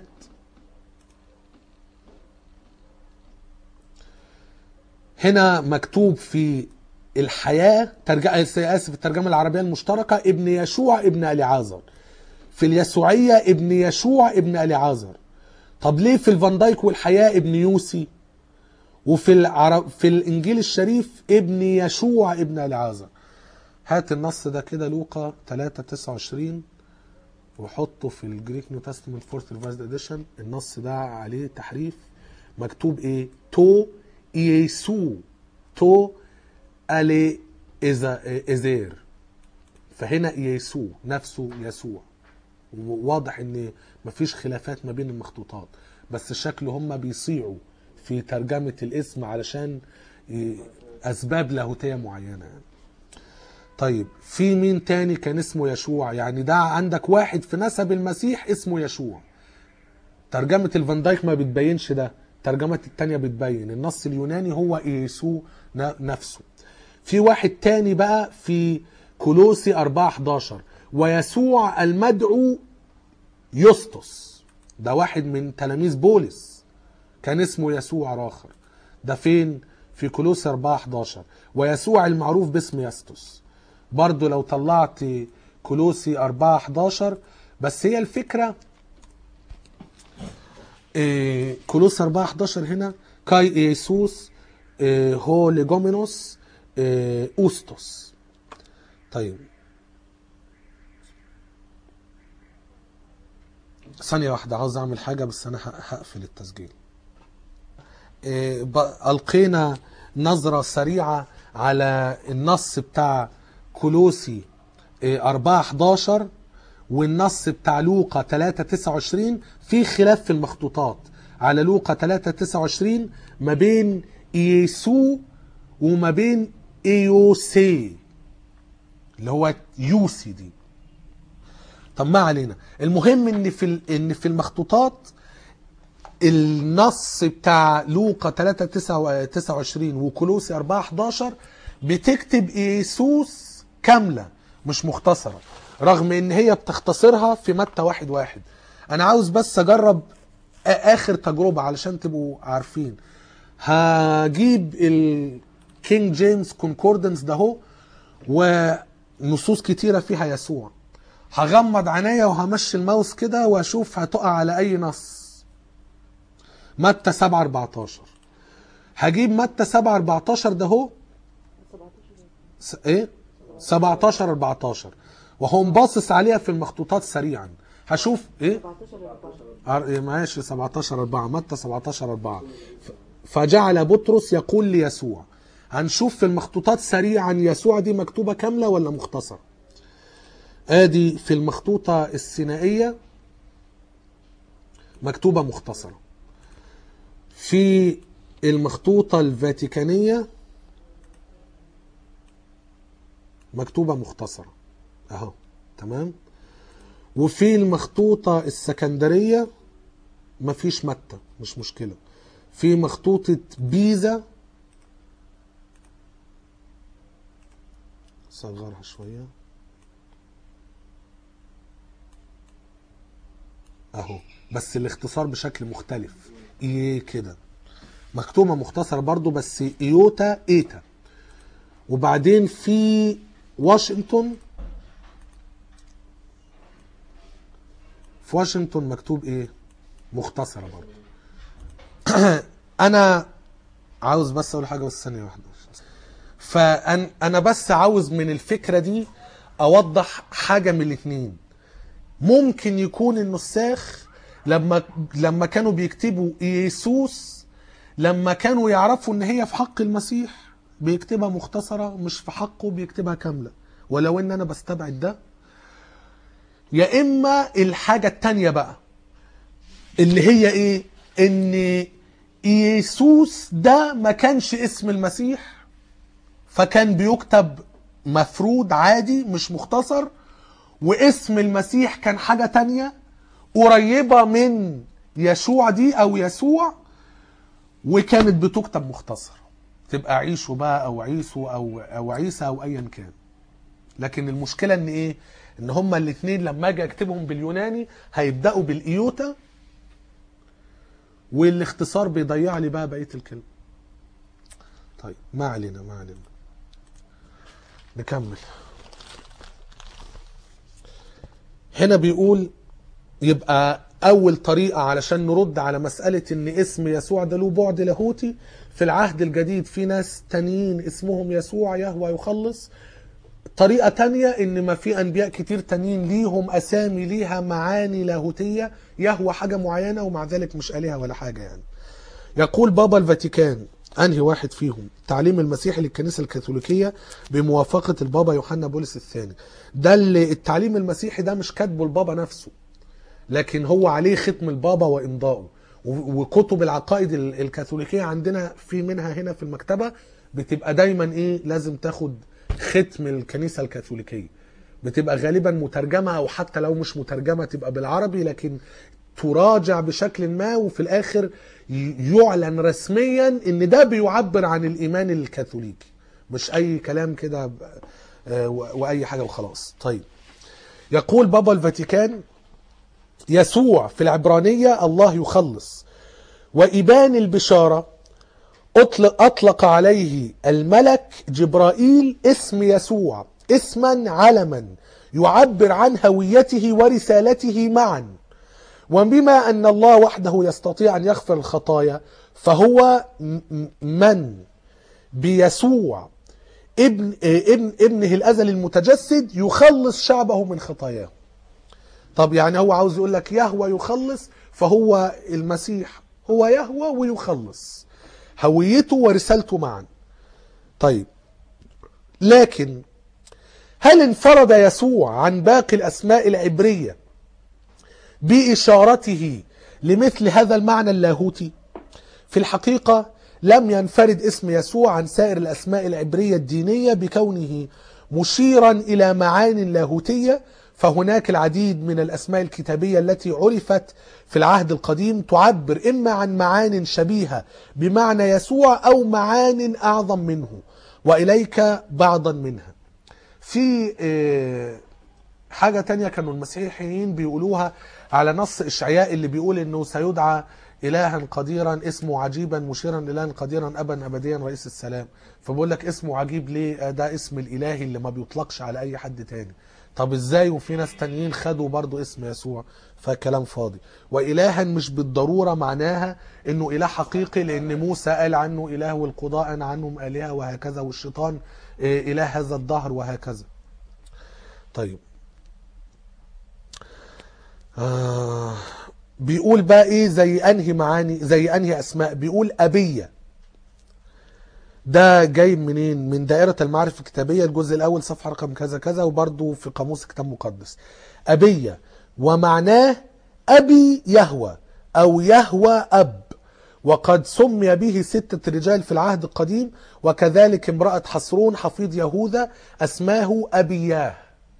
هنا مكتوب في الحياة ترج... آسف الترجمة العربية المشتركة ابن يشوع ابن أليعازر في اليسوعية ابن يشوع ابن أليعازر طب ليه في الفان دايك والحياة ابن يوسي وفي العرب في الإنجيل الشريف ابن يشوع ابن أليعازر هات النص ده كده لوقا 3 29 وحطه في الجريك نيو تestament فورث ريفايزد اديشن النص ده عليه تحريف مكتوب ايه تو يسوع تو الي إذا- ازير فهنا يسوع نفسه يسوع واضح ان مفيش خلافات ما بين المخطوطات بس شكله هم بيصيعوا في ترجمة الاسم علشان ي- اسباب لاهوتية معينة يعني. طيب في مين تاني كان اسمه يشوع يعني ده عندك واحد في نسب المسيح اسمه يشوع ترجمة الفان دايك ما بتبينش ده ترجمة التانية بتبين النص اليوناني هو يسوع ن- نفسه في واحد تاني بقى في كولوسي 4 11 ويسوع المدعو يسطس ده واحد من تلاميذ بولس كان اسمه يسوع آخر ده فين في كولوسي 4 11 ويسوع المعروف باسم يسطس برضو لو طلعت كولوسي 4 11 بس هي الفكرة إيه، كولوس 4 11 هنا كاي ايسوس إيه، هو ليجومينوس إيه، اوستوس طيب ثانية واحدة عاوز اعمل حاجة بس انا ه- هقفل التسجيل إيه، ب- القينا نظرة سريعة على النص بتاع كولوسي إيه، 4 11 والنص بتاع لوقا 3 29 في خلاف في المخطوطات على لوقا 3 29 ما بين يسوع وما بين ايوسي اللي هو يوسي دي طب ما علينا المهم ان في ال- ان في المخطوطات النص بتاع لوقا 3 29 وكولوسي 4 11 بتكتب ايسوس كامله مش مختصره رغم ان هي بتختصرها في متى واحد واحد انا عاوز بس اجرب آ- اخر تجربه علشان تبقوا عارفين هجيب الكينج جيمس كونكوردنس ده هو ونصوص كتيره فيها يسوع هغمض عينيا وهمشي الماوس كده واشوف هتقع على اي نص متى 7 14 هجيب متى 7 14 ده هو 17 س- ايه 17 14 وهو باصص عليها في المخطوطات سريعا هشوف ايه 17 14 أر- ماشي 17 4 متى 17 4 ف- فجعل بطرس يقول ليسوع هنشوف في المخطوطات سريعا يسوع دي مكتوبة كاملة ولا مختصرة ادي في المخطوطة السينائية مكتوبة مختصرة في المخطوطة الفاتيكانية مكتوبة مختصرة اهو تمام وفي المخطوطة السكندرية مفيش متى مش مشكلة في مخطوطة بيزا صغرها شوية اهو بس الاختصار بشكل مختلف ايه كده مكتوبة مختصرة برضو بس ايوتا ايتا وبعدين في واشنطن في واشنطن مكتوب ايه مختصرة برضو انا عاوز بس اقول حاجة بس ثانية واحدة فانا انا بس عاوز من الفكرة دي اوضح حاجة من الاتنين ممكن يكون النساخ لما لما كانوا بيكتبوا يسوس لما كانوا يعرفوا ان هي في حق المسيح بيكتبها مختصرة مش في حقه بيكتبها كاملة ولو ان انا بستبعد ده يا اما الحاجة التانية بقى اللي هي ايه ان يسوس ده ما كانش اسم المسيح فكان بيكتب مفرود عادي مش مختصر واسم المسيح كان حاجة تانية قريبة من يشوع دي او يسوع وكانت بتكتب مختصر تبقى عيشو بقى او عيسو او او عيسى او ايا كان لكن المشكله ان ايه ان هما الاثنين لما اجي اكتبهم باليوناني هيبداوا بالايوتا والاختصار بيضيع لي بقى بقيه الكلمه طيب ما علينا ما علينا نكمل هنا بيقول يبقى اول طريقه علشان نرد على مساله ان اسم يسوع ده له بعد لاهوتي في العهد الجديد في ناس تانيين اسمهم يسوع يهوى يخلص طريقة تانية ان ما في انبياء كتير تانيين ليهم اسامي ليها معاني لاهوتية يهوى حاجة معينة ومع ذلك مش آلهة ولا حاجة يعني يقول بابا الفاتيكان انهي واحد فيهم تعليم المسيحي للكنيسة الكاثوليكية بموافقة البابا يوحنا بولس الثاني ده اللي التعليم المسيحي ده مش كاتبه البابا نفسه لكن هو عليه ختم البابا وامضائه و- وكتب العقائد ال- الكاثوليكيه عندنا في منها هنا في المكتبه بتبقى دايما ايه لازم تاخد ختم الكنيسه الكاثوليكيه بتبقى غالبا مترجمه او حتى لو مش مترجمه تبقى بالعربي لكن تراجع بشكل ما وفي الاخر ي- يعلن رسميا ان ده بيعبر عن الايمان الكاثوليكي مش اي كلام كده ب- آه، و- واي حاجه وخلاص طيب يقول بابا الفاتيكان يسوع في العبرانية الله يخلص وإبان البشارة أطلق, أطلق عليه الملك جبرائيل اسم يسوع اسما علما يعبر عن هويته ورسالته معا وبما أن الله وحده يستطيع أن يغفر الخطايا فهو م- م- من بيسوع ابن ابن ابنه الازلي المتجسد يخلص شعبه من خطاياه طب يعني هو عاوز يقول لك يهوى يخلص فهو المسيح هو يهوى ويخلص هويته ورسالته معا طيب لكن هل انفرد يسوع عن باقي الاسماء العبريه باشارته لمثل هذا المعنى اللاهوتي في الحقيقه لم ينفرد اسم يسوع عن سائر الاسماء العبريه الدينيه بكونه مشيرا الى معان لاهوتيه فهناك العديد من الاسماء الكتابيه التي عرفت في العهد القديم تعبر اما عن معان شبيهه بمعنى يسوع او معان اعظم منه واليك بعضا منها في آه، حاجة تانية كانوا المسيحيين بيقولوها على نص إشعياء اللي بيقول إنه سيدعى إلها قديرا اسمه عجيبا مشيرا إلها قديرا أبا أبديا رئيس السلام فبقول لك اسمه عجيب ليه آه، ده اسم الإلهي اللي ما بيطلقش على أي حد تاني طب ازاي وفي ناس تانيين خدوا برضو اسم يسوع فكلام فاضي وإلها مش بالضرورة معناها انه إله حقيقي لأن موسى قال عنه إله والقضاء عنهم آلهة وهكذا والشيطان آه، إله هذا الدهر وهكذا طيب آه بيقول بقى ايه زي انهي معاني زي انهي اسماء بيقول ابيه ده جاي منين من دائرة المعرفة الكتابية الجزء الأول صفحة رقم كذا كذا وبرضه في قاموس كتاب مقدس أبية ومعناه أبي يهوى أو يهوى أب وقد سمي به ستة رجال في العهد القديم وكذلك امرأة حصرون حفيظ يهوذا اسماه أبياه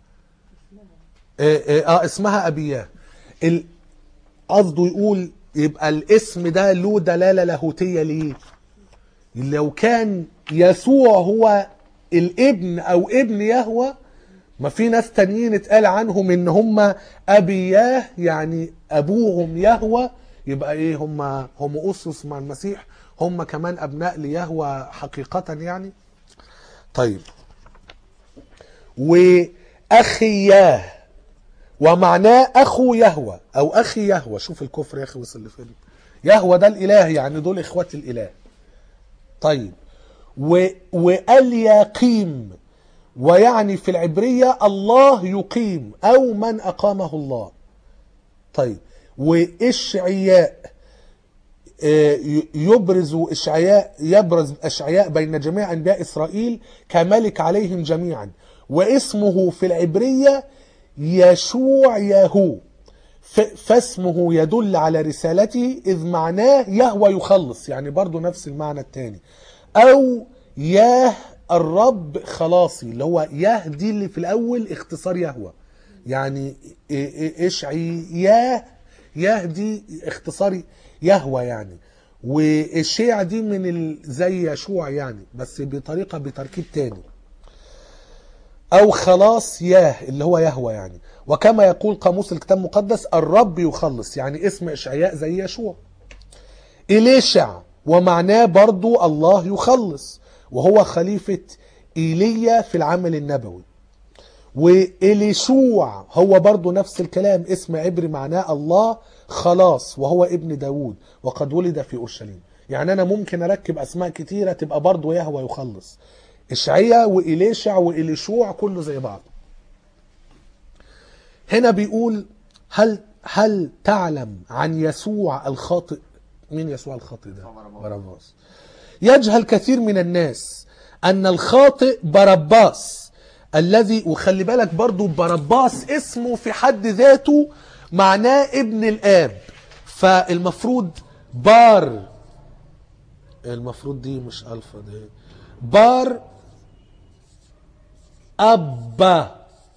آه, آه, آه اسمها أبياه ال- قصده يقول يبقى الاسم ده له دلالة لاهوتية ليه لو كان يسوع هو الابن او ابن يهوى ما في ناس تانيين اتقال عنهم ان هم ابياه يعني ابوهم يهوى يبقى ايه هم هم اسس مع المسيح هم كمان ابناء ليهوى حقيقة يعني طيب واخياه ومعناه اخو يهوى او اخي يهوى شوف الكفر يا اخي وصل لفين يهوى ده الاله يعني دول اخوات الاله طيب و... واليقيم ويعني في العبرية الله يقيم أو من أقامه الله طيب وإشعياء ي- يبرز اشعياء يبرز اشعياء بين جميع انبياء اسرائيل كملك عليهم جميعا واسمه في العبريه يشوع ياهو ف- فاسمه يدل على رسالته إذ معناه يهوى يخلص يعني برضو نفس المعنى التاني أو ياه الرب خلاصي اللي هو ياه دي اللي في الأول اختصار يهوى يعني إ- إ- اشعي ياه ياه دي اختصار يهوى يعني والشيع دي من ال... زي يشوع يعني بس بطريقة بتركيب تاني او خلاص ياه اللي هو يهوى يعني وكما يقول قاموس الكتاب المقدس الرب يخلص يعني اسم اشعياء زي يشوع إليشع ومعناه برضو الله يخلص وهو خليفة إيليا في العمل النبوي وإليشوع هو برضو نفس الكلام اسم عبري معناه الله خلاص وهو ابن داود وقد ولد في أورشليم يعني أنا ممكن أركب أسماء كتيرة تبقى برضو يهوى يخلص إشعيا وإليشع وإليشوع كله زي بعض هنا بيقول هل هل تعلم عن يسوع الخاطئ مين يسوع الخاطئ ده باراباس يجهل كثير من الناس ان الخاطئ باراباس الذي وخلي بالك برضو باراباس اسمه في حد ذاته معناه ابن الاب فالمفروض بار المفروض دي مش الفا دي بار أبا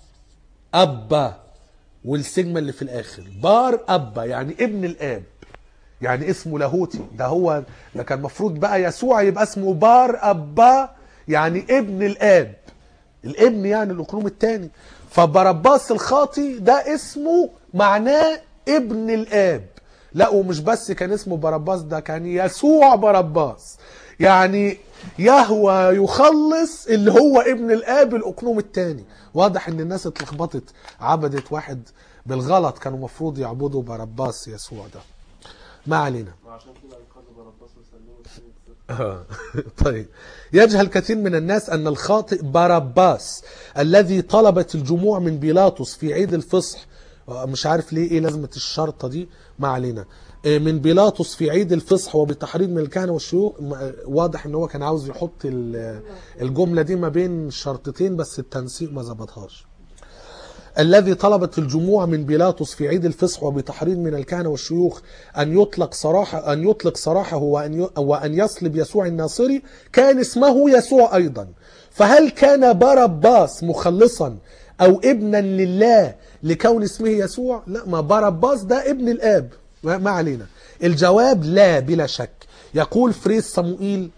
أبا والسجمة اللي في الآخر بار أبا يعني ابن الآب يعني اسمه لاهوتي ده هو ده كان المفروض بقى يسوع يبقى اسمه بار أبا يعني ابن الآب الابن يعني الأقنوم الثاني فبرباس الخاطي ده اسمه معناه ابن الآب لا ومش بس كان اسمه برباس ده كان يسوع برباس يعني يهوى يخلص اللي هو ابن الاب الاقنوم الثاني واضح ان الناس اتلخبطت عبدت واحد بالغلط كانوا المفروض يعبدوا برباس يسوع ده ما علينا عشان كده انقذوا بارباس وسلموا السنين آه. طيب يجهل كثير من الناس أن الخاطئ بارباس الذي طلبت الجموع من بيلاطس في عيد الفصح آه، مش عارف ليه ايه لازمة الشرطة دي ما علينا آه، من بيلاطس في عيد الفصح وبتحريض من الكهنة والشيوخ م- آه، واضح ان هو كان عاوز يحط ال- الجملة دي ما بين شرطتين بس التنسيق ما ظبطهاش الذي طلبت الجموع من بيلاطس في عيد الفصح وبتحريض من الكهنة والشيوخ أن يطلق سراحه أن يطلق سراحه وأن ي- وأن يصلب يسوع الناصري كان اسمه يسوع أيضا فهل كان بارباس مخلصا أو ابنا لله لكون اسمه يسوع؟ لا ما بارباس ده ابن الآب ما ما علينا الجواب لا بلا شك يقول فريس صموئيل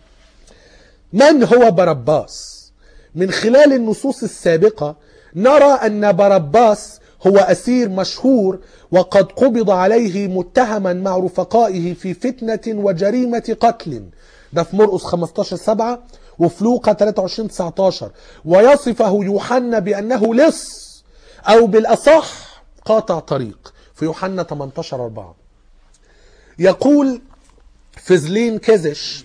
من هو برباس من خلال النصوص السابقة نرى أن برباس هو أسير مشهور وقد قبض عليه متهما مع رفقائه في فتنة وجريمة قتل ده في مرقس 15 7 وفي لوقا 23 19 ويصفه يوحنا بأنه لص أو بالأصح قاطع طريق في يوحنا 18 4 يقول فزلين كزش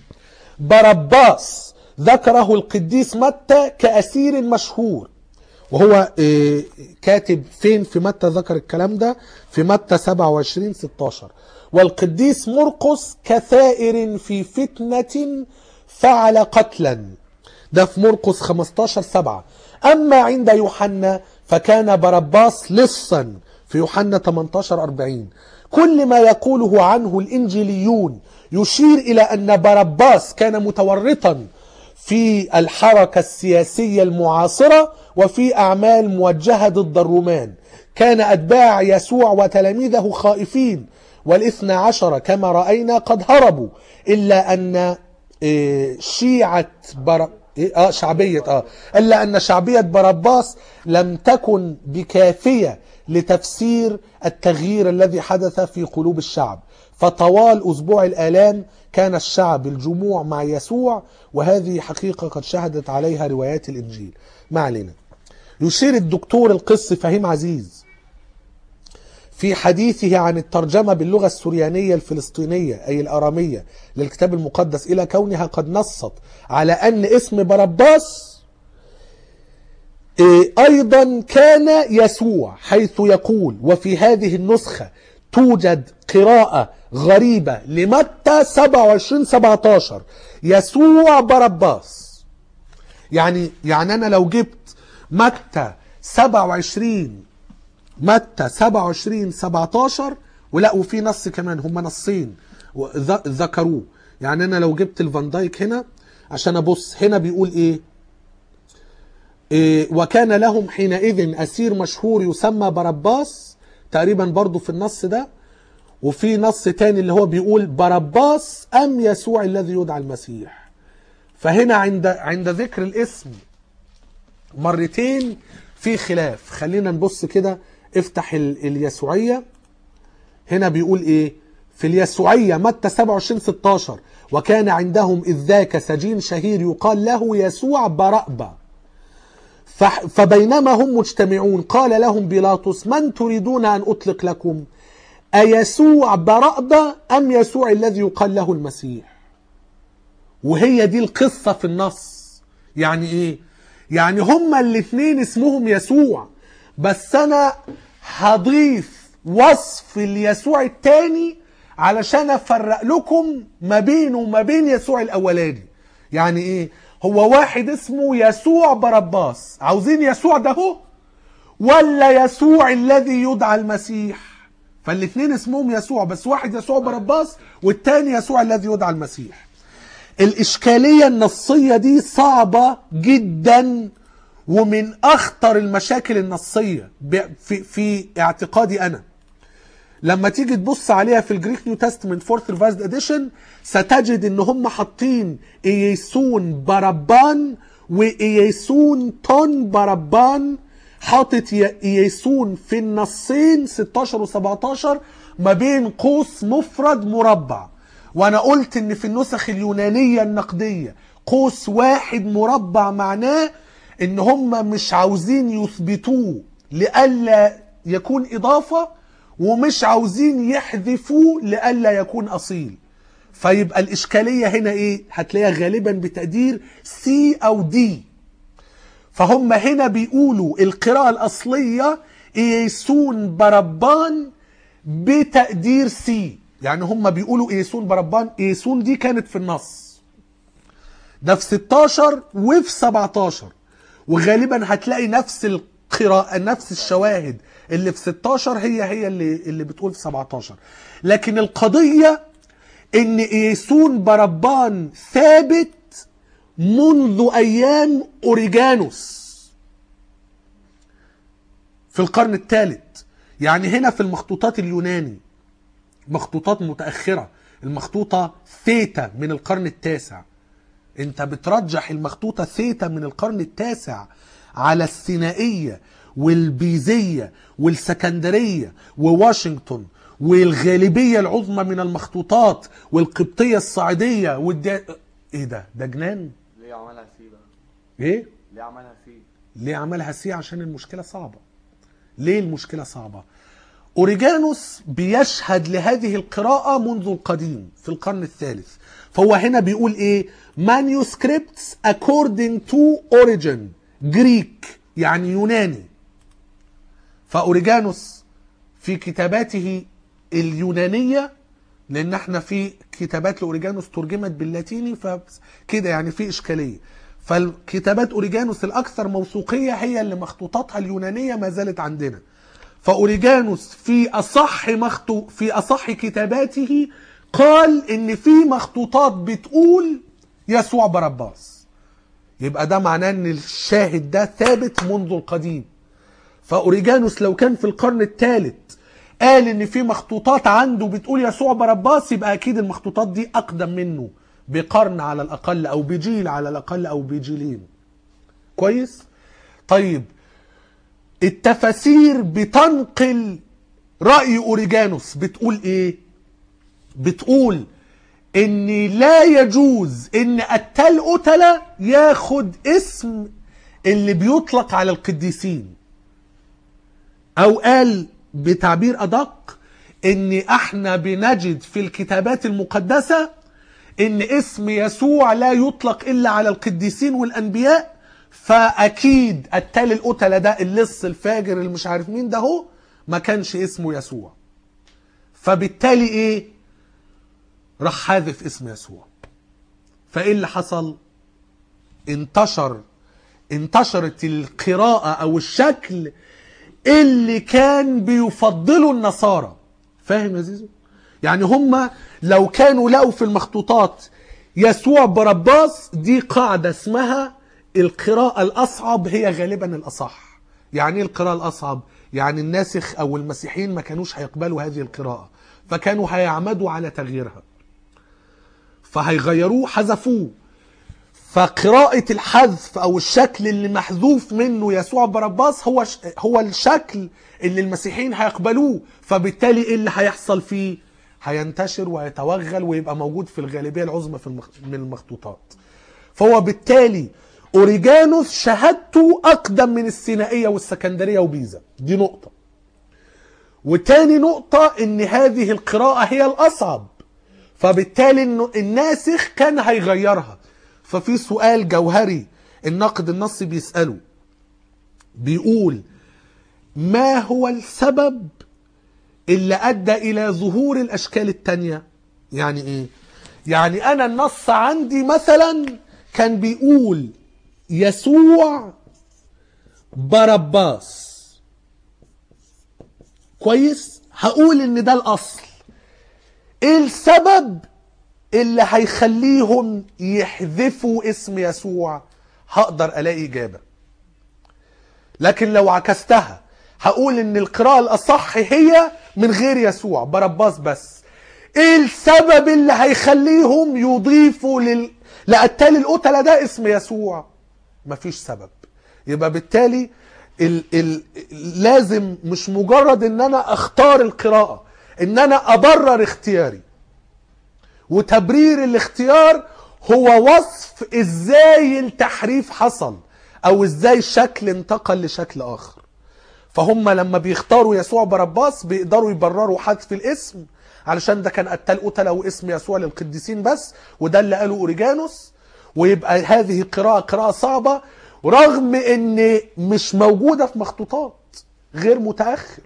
برباس ذكره القديس متى كأسير مشهور وهو آه، كاتب فين في متى ذكر الكلام ده في متى 27 16 والقديس مرقس كثائر في فتنة فعل قتلا ده في مرقس 15 7 أما عند يوحنا فكان برباس لصا في يوحنا 18 40 كل ما يقوله عنه الإنجيليون يشير إلى أن برباس كان متورطا في الحركة السياسية المعاصرة وفي أعمال موجهة ضد الرومان كان أتباع يسوع وتلاميذه خائفين والاثنى عشر كما رأينا قد هربوا إلا أن إيه، شيعة بر... إيه، اه شعبية اه إلا أن شعبية برباس لم تكن بكافية لتفسير التغيير الذي حدث في قلوب الشعب فطوال أسبوع الآلام كان الشعب الجموع مع يسوع وهذه حقيقة قد شهدت عليها روايات الإنجيل ما علينا يشير الدكتور القس فهيم عزيز في حديثه عن الترجمة باللغة السريانية الفلسطينية أي الأرامية للكتاب المقدس إلى كونها قد نصت على أن اسم برباس إيه، أيضا كان يسوع حيث يقول وفي هذه النسخة توجد قراءة غريبة لمتى 27 17 يسوع برباس يعني يعني انا لو جبت متى 27 متى 27 17 ولا وفي نص كمان هم نصين وذ- ذكروه يعني انا لو جبت الفان دايك هنا عشان ابص هنا بيقول ايه إيه، وكان لهم حينئذ اسير مشهور يسمى برباس تقريبا برضو في النص ده وفي نص تاني اللي هو بيقول برباس ام يسوع الذي يدعى المسيح فهنا عند عند ذكر الاسم مرتين في خلاف خلينا نبص كده افتح ال- اليسوعيه هنا بيقول ايه في اليسوعيه متى 27 16 وكان عندهم اذ ذاك سجين شهير يقال له يسوع برأبة فح- فبينما هم مجتمعون قال لهم بيلاطس من تريدون ان اطلق لكم ايسوع برأبة ام يسوع الذي يقال له المسيح وهي دي القصة في النص يعني ايه يعني هما الاتنين اسمهم يسوع بس انا هضيف وصف اليسوع التاني علشان افرق لكم ما بينه وما بين يسوع الاولاني يعني ايه هو واحد اسمه يسوع برباس عاوزين يسوع ده هو ولا يسوع الذي يدعى المسيح فالاثنين اسمهم يسوع بس واحد يسوع برباس والتاني يسوع الذي يدعى المسيح الإشكالية النصية دي صعبة جدا ومن أخطر المشاكل النصية ب- في, في اعتقادي أنا لما تيجي تبص عليها في الجريك نيو تestament فورث ريفايزد اديشن ستجد ان هم حاطين ايسون بربان وايسون تون بربان حاطط ي- ايسون في النصين 16 و17 ما بين قوس مفرد مربع وانا قلت ان في النسخ اليونانية النقدية قوس واحد مربع معناه ان هم مش عاوزين يثبتوه لئلا يكون اضافة ومش عاوزين يحذفوه لئلا يكون اصيل فيبقى الاشكاليه هنا ايه هتلاقيها غالبا بتقدير سي او دي فهم هنا بيقولوا القراءه الاصليه ايسون بربان بتقدير سي يعني هم بيقولوا ايسون بربان ايسون دي كانت في النص ده في 16 وفي 17 وغالبا هتلاقي نفس القراءة نفس الشواهد اللي في 16 هي هي اللي اللي بتقول في 17 لكن القضية ان ايسون بربان ثابت منذ ايام اوريجانوس في القرن الثالث يعني هنا في المخطوطات اليوناني مخطوطات متأخرة المخطوطة ثيتا من القرن التاسع انت بترجح المخطوطة ثيتا من القرن التاسع على السينائية والبيزية والسكندرية وواشنطن والغالبية العظمى من المخطوطات والقبطية الصعيدية والد... ايه ده ده جنان ليه عملها فيه بقى؟ ايه ليه عملها فيه؟ ليه عملها سي عشان المشكلة صعبة ليه المشكلة صعبة أوريجانوس بيشهد لهذه القراءة منذ القديم في القرن الثالث فهو هنا بيقول ايه manuscripts according to origin جريك يعني يوناني فأوريجانوس في كتاباته اليونانية لأن احنا في كتابات لأوريجانوس ترجمت باللاتيني فكده يعني في إشكالية فالكتابات أوريجانوس الأكثر موثوقية هي اللي مخطوطاتها اليونانية ما زالت عندنا فأوريجانوس في أصح مخطو في أصح كتاباته قال إن في مخطوطات بتقول يسوع برباس يبقى ده معناه ان الشاهد ده ثابت منذ القديم فاوريجانوس لو كان في القرن الثالث قال ان في مخطوطات عنده بتقول يسوع برباس يبقى اكيد المخطوطات دي اقدم منه بقرن على الاقل او بجيل على الاقل او بجيلين كويس طيب التفاسير بتنقل راي اوريجانوس بتقول ايه بتقول ان لا يجوز ان التل قتلة ياخد اسم اللي بيطلق على القديسين او قال بتعبير ادق ان احنا بنجد في الكتابات المقدسة ان اسم يسوع لا يطلق الا على القديسين والانبياء فاكيد التل القتلة ده اللص الفاجر اللي مش عارف مين ده هو ما كانش اسمه يسوع فبالتالي ايه راح حاذف اسم يسوع فايه اللي حصل انتشر انتشرت القراءة او الشكل اللي كان بيفضله النصارى فاهم يا زيزو يعني هم لو كانوا لقوا في المخطوطات يسوع برباس دي قاعدة اسمها القراءة الأصعب هي غالبا الأصح يعني ايه القراءة الأصعب يعني الناسخ أو المسيحيين ما كانوش هيقبلوا هذه القراءة فكانوا هيعمدوا على تغييرها فهيغيروه حذفوه فقراءة الحذف أو الشكل اللي محذوف منه يسوع برباس هو ش... هو الشكل اللي المسيحيين هيقبلوه فبالتالي إيه اللي هيحصل فيه؟ هينتشر ويتوغل ويبقى موجود في الغالبية العظمى في المخ... من المخطوطات. فهو بالتالي أوريجانوس شهادته أقدم من السينائية والسكندرية وبيزا دي نقطة. وتاني نقطة إن هذه القراءة هي الأصعب فبالتالي إنه الناسخ كان هيغيرها ففي سؤال جوهري الناقد النصي بيسأله بيقول ما هو السبب اللي أدى إلى ظهور الأشكال التانية يعني إيه يعني أنا النص عندي مثلا كان بيقول يسوع برباس كويس هقول ان ده الاصل ايه السبب اللي هيخليهم يحذفوا اسم يسوع هقدر الاقي اجابه لكن لو عكستها هقول ان القراءه الاصح هي من غير يسوع برباس بس ايه السبب اللي هيخليهم يضيفوا لل... لقتال القتلة ده اسم يسوع مفيش سبب يبقى بالتالي ال... ال... لازم مش مجرد ان انا اختار القراءة ان انا ابرر اختياري وتبرير الاختيار هو وصف ازاي التحريف حصل او ازاي شكل انتقل لشكل اخر فهم لما بيختاروا يسوع برباس بيقدروا يبرروا حذف الاسم علشان ده كان قتال قتله واسم يسوع للقديسين بس وده اللي قاله اوريجانوس ويبقى هذه قراءة قراءة صعبة رغم ان مش موجودة في مخطوطات غير متأخر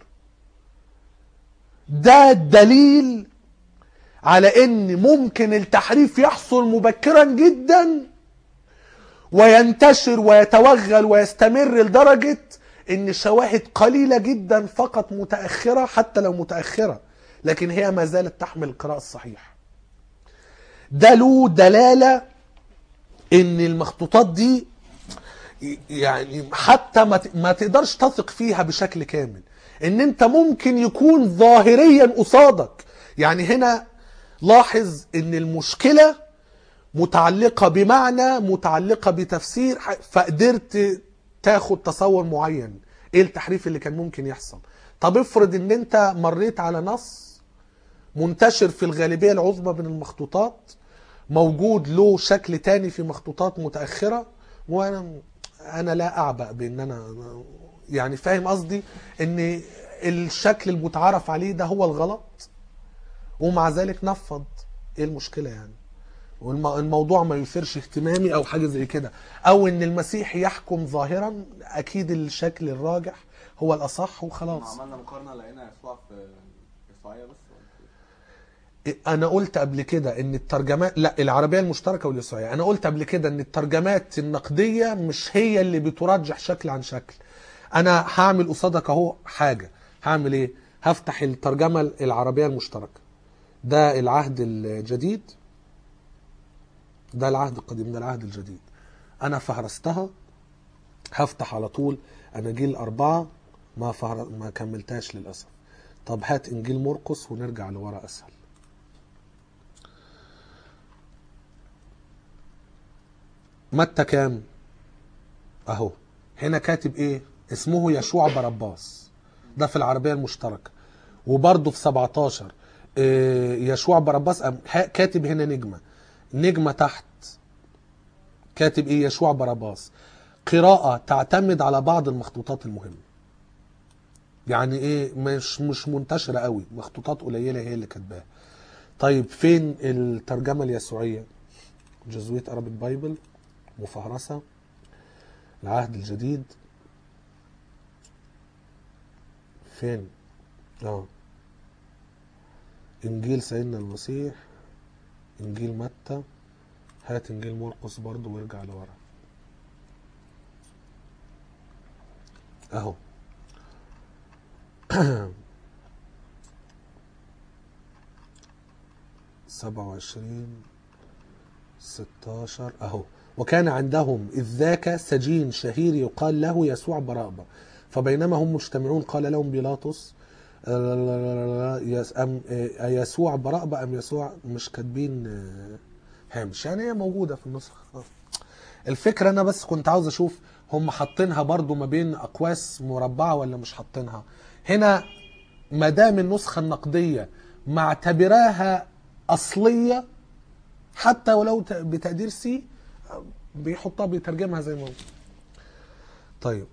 ده دليل على ان ممكن التحريف يحصل مبكرا جدا وينتشر ويتوغل ويستمر لدرجة ان شواهد قليلة جدا فقط متأخرة حتى لو متأخرة لكن هي ما زالت تحمل القراءة الصحيح ده له دلالة ان المخطوطات دي يعني حتى ما ت- ما تقدرش تثق فيها بشكل كامل ان انت ممكن يكون ظاهريا قصادك يعني هنا لاحظ ان المشكلة متعلقة بمعنى متعلقة بتفسير ح- فقدرت تاخد تصور معين ايه التحريف اللي كان ممكن يحصل طب افرض ان انت مريت على نص منتشر في الغالبية العظمى من المخطوطات موجود له شكل تاني في مخطوطات متأخرة وانا انا لا اعبأ بان انا يعني فاهم قصدي ان الشكل المتعارف عليه ده هو الغلط ومع ذلك نفض ايه المشكلة يعني والموضوع ما يثيرش اهتمامي او حاجة زي كده او ان المسيح يحكم ظاهرا اكيد الشكل الراجح هو الاصح لما وخلاص عملنا مقارنة لقينا يسوع في يسوعية بس ولا إيه؟ انا قلت قبل كده ان الترجمات لا العربيه المشتركه واليسوعيه انا قلت قبل كده ان الترجمات النقديه مش هي اللي بترجح شكل عن شكل انا هعمل قصادك اهو حاجه هعمل ايه هفتح الترجمه العربيه المشتركه ده العهد الجديد ده العهد القديم ده العهد الجديد انا فهرستها هفتح على طول اناجيل اربعه ما فهر... ما كملتهاش للاسف طب هات انجيل مرقس ونرجع لورا اسهل متى كام اهو هنا كاتب ايه اسمه يشوع برباس ده في العربية المشتركة وبرضه في 17 إيه، يشوع برباس أم- ها- كاتب هنا نجمة نجمة تحت كاتب ايه يشوع برباس قراءة تعتمد على بعض المخطوطات المهمة يعني ايه مش مش منتشرة قوي مخطوطات قليلة هي اللي كاتباها طيب فين الترجمة اليسوعية جزويت Arabic بايبل مفهرسة العهد الجديد فين اه انجيل سيدنا المسيح انجيل متى هات انجيل مرقس برضو وارجع لورا اهو سبعة وعشرين ستاشر اهو وكان عندهم إذ ذاك سجين شهير يقال له يسوع برابة فبينما هم مجتمعون قال لهم بيلاطس يس- أم آه، يسوع برأبة أم يسوع مش كاتبين آه، هامش يعني هي موجودة في النسخة آه. الفكرة أنا بس كنت عاوز أشوف هم حاطينها برضو ما بين أقواس مربعة ولا مش حاطينها هنا ما دام النسخة النقدية معتبراها أصلية حتى ولو ت- بتقدير سي آه، بيحطها بيترجمها زي ما هو طيب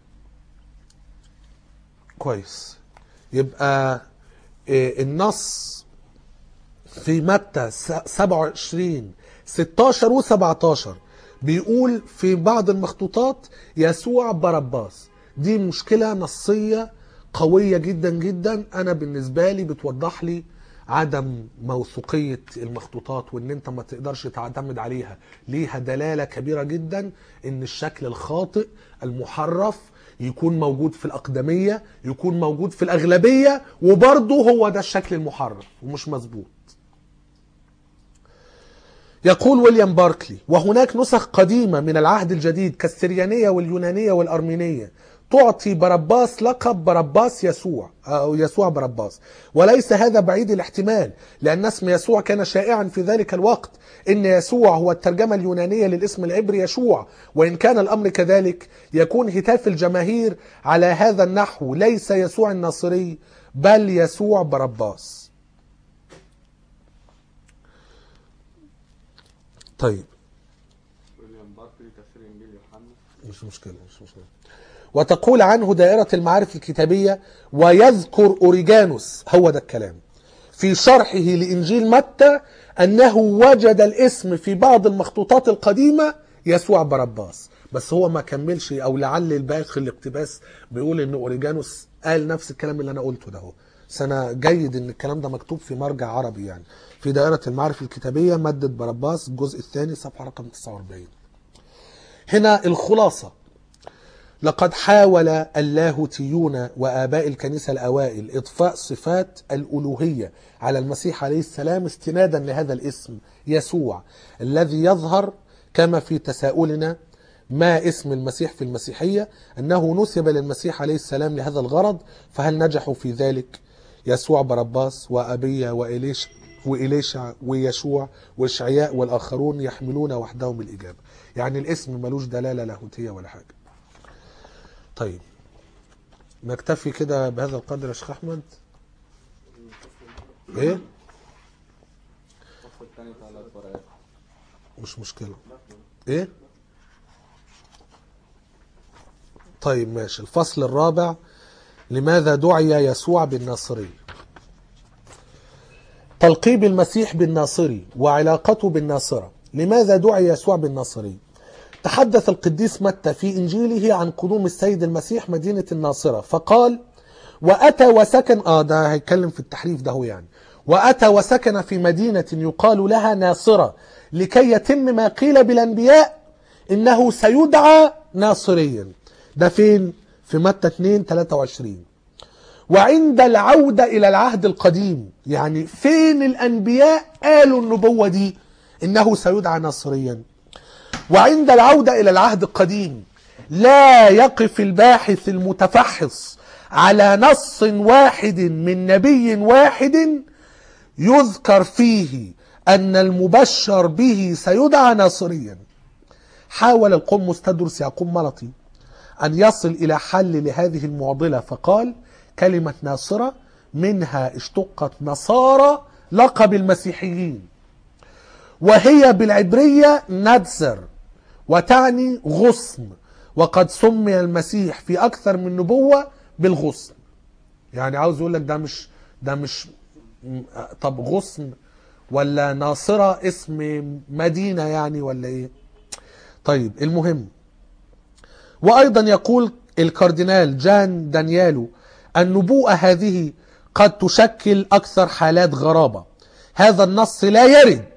كويس يبقى إيه، النص في متى س- 27 16 و17 بيقول في بعض المخطوطات يسوع بارباس دي مشكلة نصية قوية جدا جدا أنا بالنسبة لي بتوضح لي عدم موثوقية المخطوطات وإن أنت ما تقدرش تعتمد عليها ليها دلالة كبيرة جدا إن الشكل الخاطئ المحرف يكون موجود في الأقدمية يكون موجود في الأغلبية وبرضه هو ده الشكل المحرف ومش مظبوط يقول ويليام باركلي وهناك نسخ قديمة من العهد الجديد كالسريانية واليونانية والأرمينية تعطي برباس لقب برباس يسوع أو يسوع برباس وليس هذا بعيد الاحتمال لأن اسم يسوع كان شائعا في ذلك الوقت إن يسوع هو الترجمة اليونانية للاسم العبري يشوع وإن كان الأمر كذلك يكون هتاف الجماهير على هذا النحو ليس يسوع الناصري بل يسوع برباس طيب ويليام باركلي تفسير انجيل يوحنا مش مشكلة مش مشكلة وتقول عنه دائرة المعارف الكتابية ويذكر أوريجانوس هو ده الكلام في شرحه لإنجيل متى أنه وجد الاسم في بعض المخطوطات القديمة يسوع برباس بس هو ما كملش أو لعل الباقي الاقتباس بيقول إن أوريجانوس قال نفس الكلام اللي أنا قلته ده هو سنة جيد إن الكلام ده مكتوب في مرجع عربي يعني في دائرة المعارف الكتابية مادة برباس الجزء الثاني صفحة رقم 49 هنا الخلاصة لقد حاول اللاهوتيون وآباء الكنيسة الأوائل إضفاء صفات الألوهية على المسيح عليه السلام استنادا لهذا الاسم يسوع الذي يظهر كما في تساؤلنا ما اسم المسيح في المسيحية أنه نسب للمسيح عليه السلام لهذا الغرض فهل نجحوا في ذلك يسوع برباس وأبية وإليش وإليشع ويشوع وإشعياء والآخرون يحملون وحدهم الإجابة يعني الاسم ملوش دلالة لاهوتية ولا حاجة طيب نكتفي كده بهذا القدر يا شيخ احمد ايه الصف الثاني ثلاث ورقات مش مشكله ايه طيب ماشي الفصل الرابع لماذا دعي يسوع بالناصري تلقيب المسيح بالناصري وعلاقته بالناصرة لماذا دعي يسوع بالناصري تحدث القديس متى في إنجيله عن قدوم السيد المسيح مدينة الناصرة فقال وأتى وسكن آه ده هيتكلم في التحريف ده هو يعني وأتى وسكن في مدينة يقال لها ناصرة لكي يتم ما قيل بالأنبياء إنه سيدعى ناصريا ده فين؟ في متى 2 23 وعند العودة إلى العهد القديم يعني فين الأنبياء قالوا النبوة دي إنه سيدعى ناصريا وعند العودة إلى العهد القديم لا يقف الباحث المتفحص على نص واحد من نبي واحد يذكر فيه أن المبشر به سيدعى ناصريا حاول القمص تدرس يعقوب ملطي أن يصل إلى حل لهذه المعضلة فقال كلمة ناصرة منها اشتقت نصارى لقب المسيحيين وهي بالعبرية نادسر وتعني غصن وقد سمي المسيح في أكثر من نبوة بالغصن يعني عاوز يقول لك ده مش ده مش م- طب غصن ولا ناصرة اسم مدينة يعني ولا ايه طيب المهم وأيضا يقول الكاردينال جان دانيالو النبوءة هذه قد تشكل أكثر حالات غرابة هذا النص لا يرد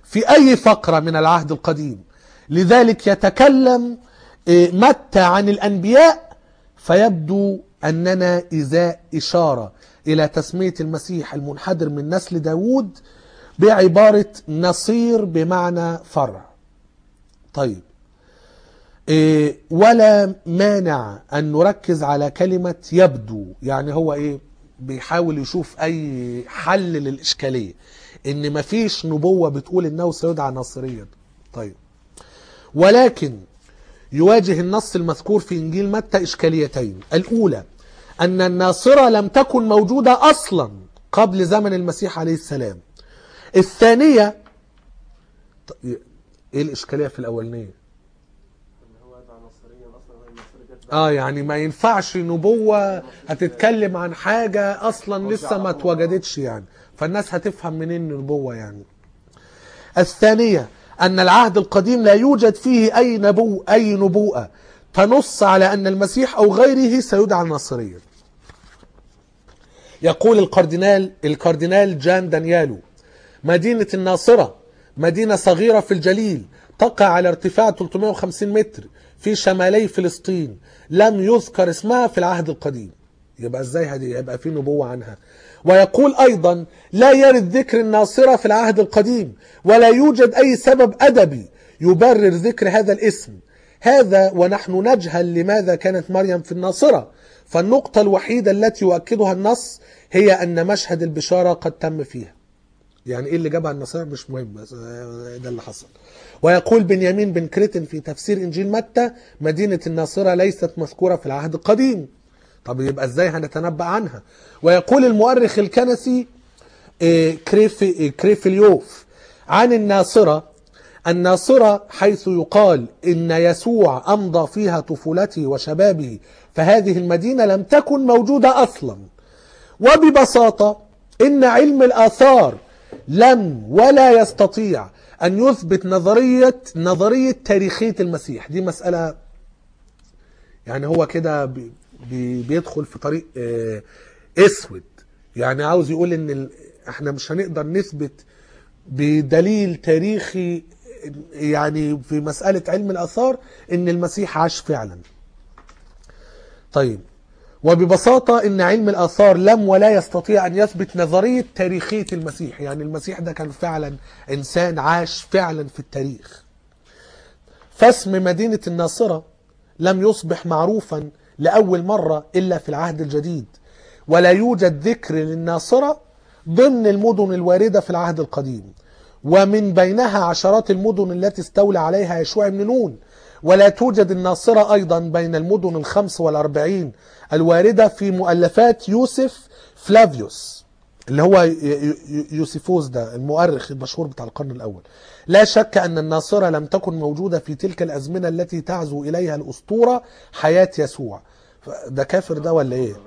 في أي فقرة من العهد القديم لذلك يتكلم إيه، متى عن الأنبياء فيبدو أننا إزاء إشارة إلى تسمية المسيح المنحدر من نسل داود بعبارة نصير بمعنى فرع طيب إيه ولا مانع أن نركز على كلمة يبدو يعني هو إيه بيحاول يشوف أي حل للإشكالية إن مفيش نبوة بتقول إنه سيدعى ناصريا طيب ولكن يواجه النص المذكور في إنجيل متى إشكاليتين الأولى أن الناصرة لم تكن موجودة أصلا قبل زمن المسيح عليه السلام الثانية ط- إيه الإشكالية في الأولانية ان هو يدعى نصريا اصلا هو النصريه جت اه يعني ما ينفعش نبوة هتتكلم عن حاجة اصلا لسه ما اتوجدتش يعني فالناس هتفهم منين النبوة يعني الثانية ان العهد القديم لا يوجد فيه اي نبو اي نبوءة تنص على ان المسيح او غيره سيدعى ناصريا يقول الكاردينال الكاردينال جان دانيالو مدينة الناصرة مدينة صغيرة في الجليل تقع على ارتفاع 350 متر في شمالي فلسطين لم يذكر اسمها في العهد القديم يبقى ازاي هدي يبقى في نبوة عنها ويقول ايضا لا يرد ذكر الناصرة في العهد القديم ولا يوجد اي سبب ادبي يبرر ذكر هذا الاسم هذا ونحن نجهل لماذا كانت مريم في الناصرة فالنقطة الوحيدة التي يؤكدها النص هي أن مشهد البشارة قد تم فيها يعني ايه اللي جابها النصارى مش مهم بس ده اللي حصل ويقول بنيامين بن كريتن في تفسير انجيل متى مدينه الناصره ليست مذكوره في العهد القديم طب يبقى ازاي هنتنبأ عنها ويقول المؤرخ الكنسي إيه، كريفي إيه، كريفيليوف عن الناصرة الناصرة حيث يقال إن يسوع أمضى فيها طفولته وشبابه فهذه المدينة لم تكن موجودة أصلا وببساطة إن علم الآثار لم ولا يستطيع أن يثبت نظرية نظرية تاريخية المسيح دي مسألة يعني هو كده بي بي بيدخل في طريق آه، اسود يعني عاوز يقول ان ال- احنا مش هنقدر نثبت بدليل تاريخي يعني في مسألة علم الآثار ان المسيح عاش فعلا طيب وببساطة ان علم الآثار لم ولا يستطيع ان يثبت نظرية تاريخية المسيح يعني المسيح ده كان فعلا انسان عاش فعلا في التاريخ فاسم مدينة الناصرة لم يصبح معروفا لأول مرة إلا في العهد الجديد ولا يوجد ذكر للناصرة ضمن المدن الواردة في العهد القديم ومن بينها عشرات المدن التي استولى عليها يشوع بن نون ولا توجد الناصرة أيضا بين المدن الخمس والأربعين الواردة في مؤلفات يوسف فلافيوس اللي هو ي- ي- يوسيفوس ده المؤرخ المشهور بتاع القرن الأول لا شك أن الناصرة لم تكن موجودة في تلك الأزمنة التي تعزو إليها الأسطورة حياة يسوع ف- ده كافر ده ولا إيه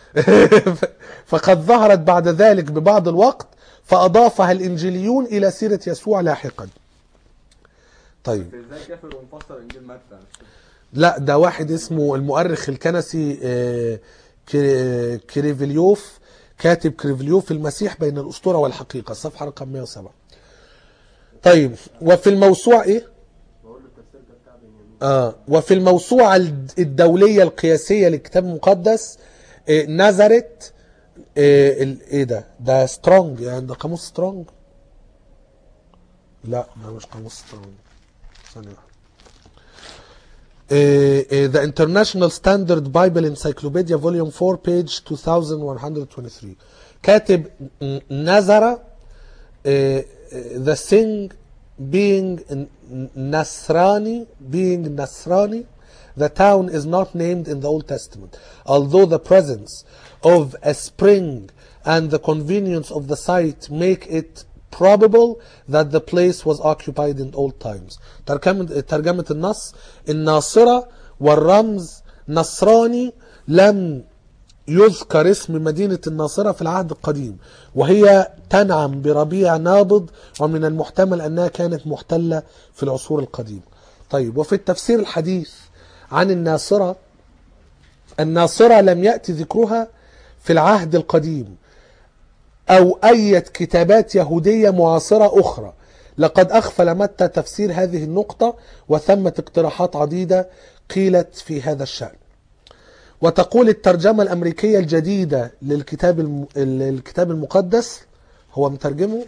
فقد ظهرت بعد ذلك ببعض الوقت فأضافها الإنجيليون إلى سيرة يسوع لاحقا طيب ازاي كافر ومفسر انجيل متى مش فاهم. لا ده واحد اسمه المؤرخ الكنسي آه، كري- كريفيليوف كاتب كريفيليوف المسيح بين الأسطورة والحقيقة الصفحة رقم 107 طيب وفي الموسوعة ايه بقول له التفسير ده بتاع بنيامين آه وفي الموسوعة الد- الدولية القياسية للكتاب المقدس آه نزرت آه ال- ايه ده ده سترونج يعني ده قاموس سترونج لا ده مش قاموس سترونج ثانية واحدة آه، آه، The International Standard Bible Encyclopedia Volume 4 page 2123 كاتب ن- نزرة آه، آه، the thing being n- Nasrani, being Nasrani, the town is not named in the Old Testament, although the presence of a spring and the convenience of the site make it probable that the place was occupied in old times. ترجمة ترجمة النص الناصرة والرمز نصراني لم يذكر اسم مدينة الناصرة في العهد القديم وهي تنعم بربيع نابض ومن المحتمل أنها كانت محتلة في العصور القديمة طيب وفي التفسير الحديث عن الناصرة الناصرة لم يأتي ذكرها في العهد القديم أو أي كتابات يهودية معاصرة أخرى لقد أغفل متى تفسير هذه النقطة وثمة اقتراحات عديدة قيلت في هذا الشأن وتقول الترجمة الأمريكية الجديدة للكتاب الم... الكتاب المقدس هو مترجمه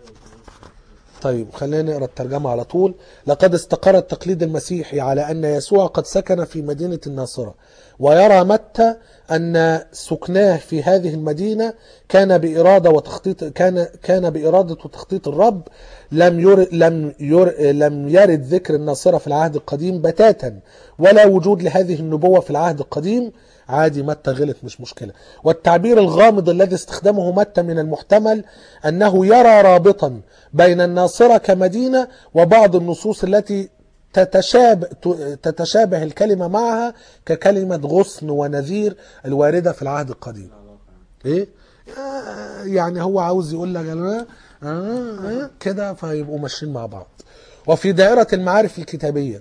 طيب خلينا نقرا الترجمة على طول لقد استقر التقليد المسيحي على أن يسوع قد سكن في مدينة الناصرة ويرى متى أن سكناه في هذه المدينة كان بإرادة وتخطيط كان كان بإرادة وتخطيط الرب لم ير لم ير لم يرد ذكر الناصرة في العهد القديم بتاتا ولا وجود لهذه النبوة في العهد القديم عادي متى غلط مش مشكلة والتعبير الغامض الذي استخدمه متى من المحتمل أنه يرى رابطا بين الناصرة كمدينة وبعض النصوص التي تتشابه, تتشابه الكلمة معها ككلمة غصن ونذير الواردة في العهد القديم ايه آه، يعني هو عاوز يقول لك أنا- آه، آه، كده فيبقوا ماشيين مع بعض وفي دائرة المعارف الكتابية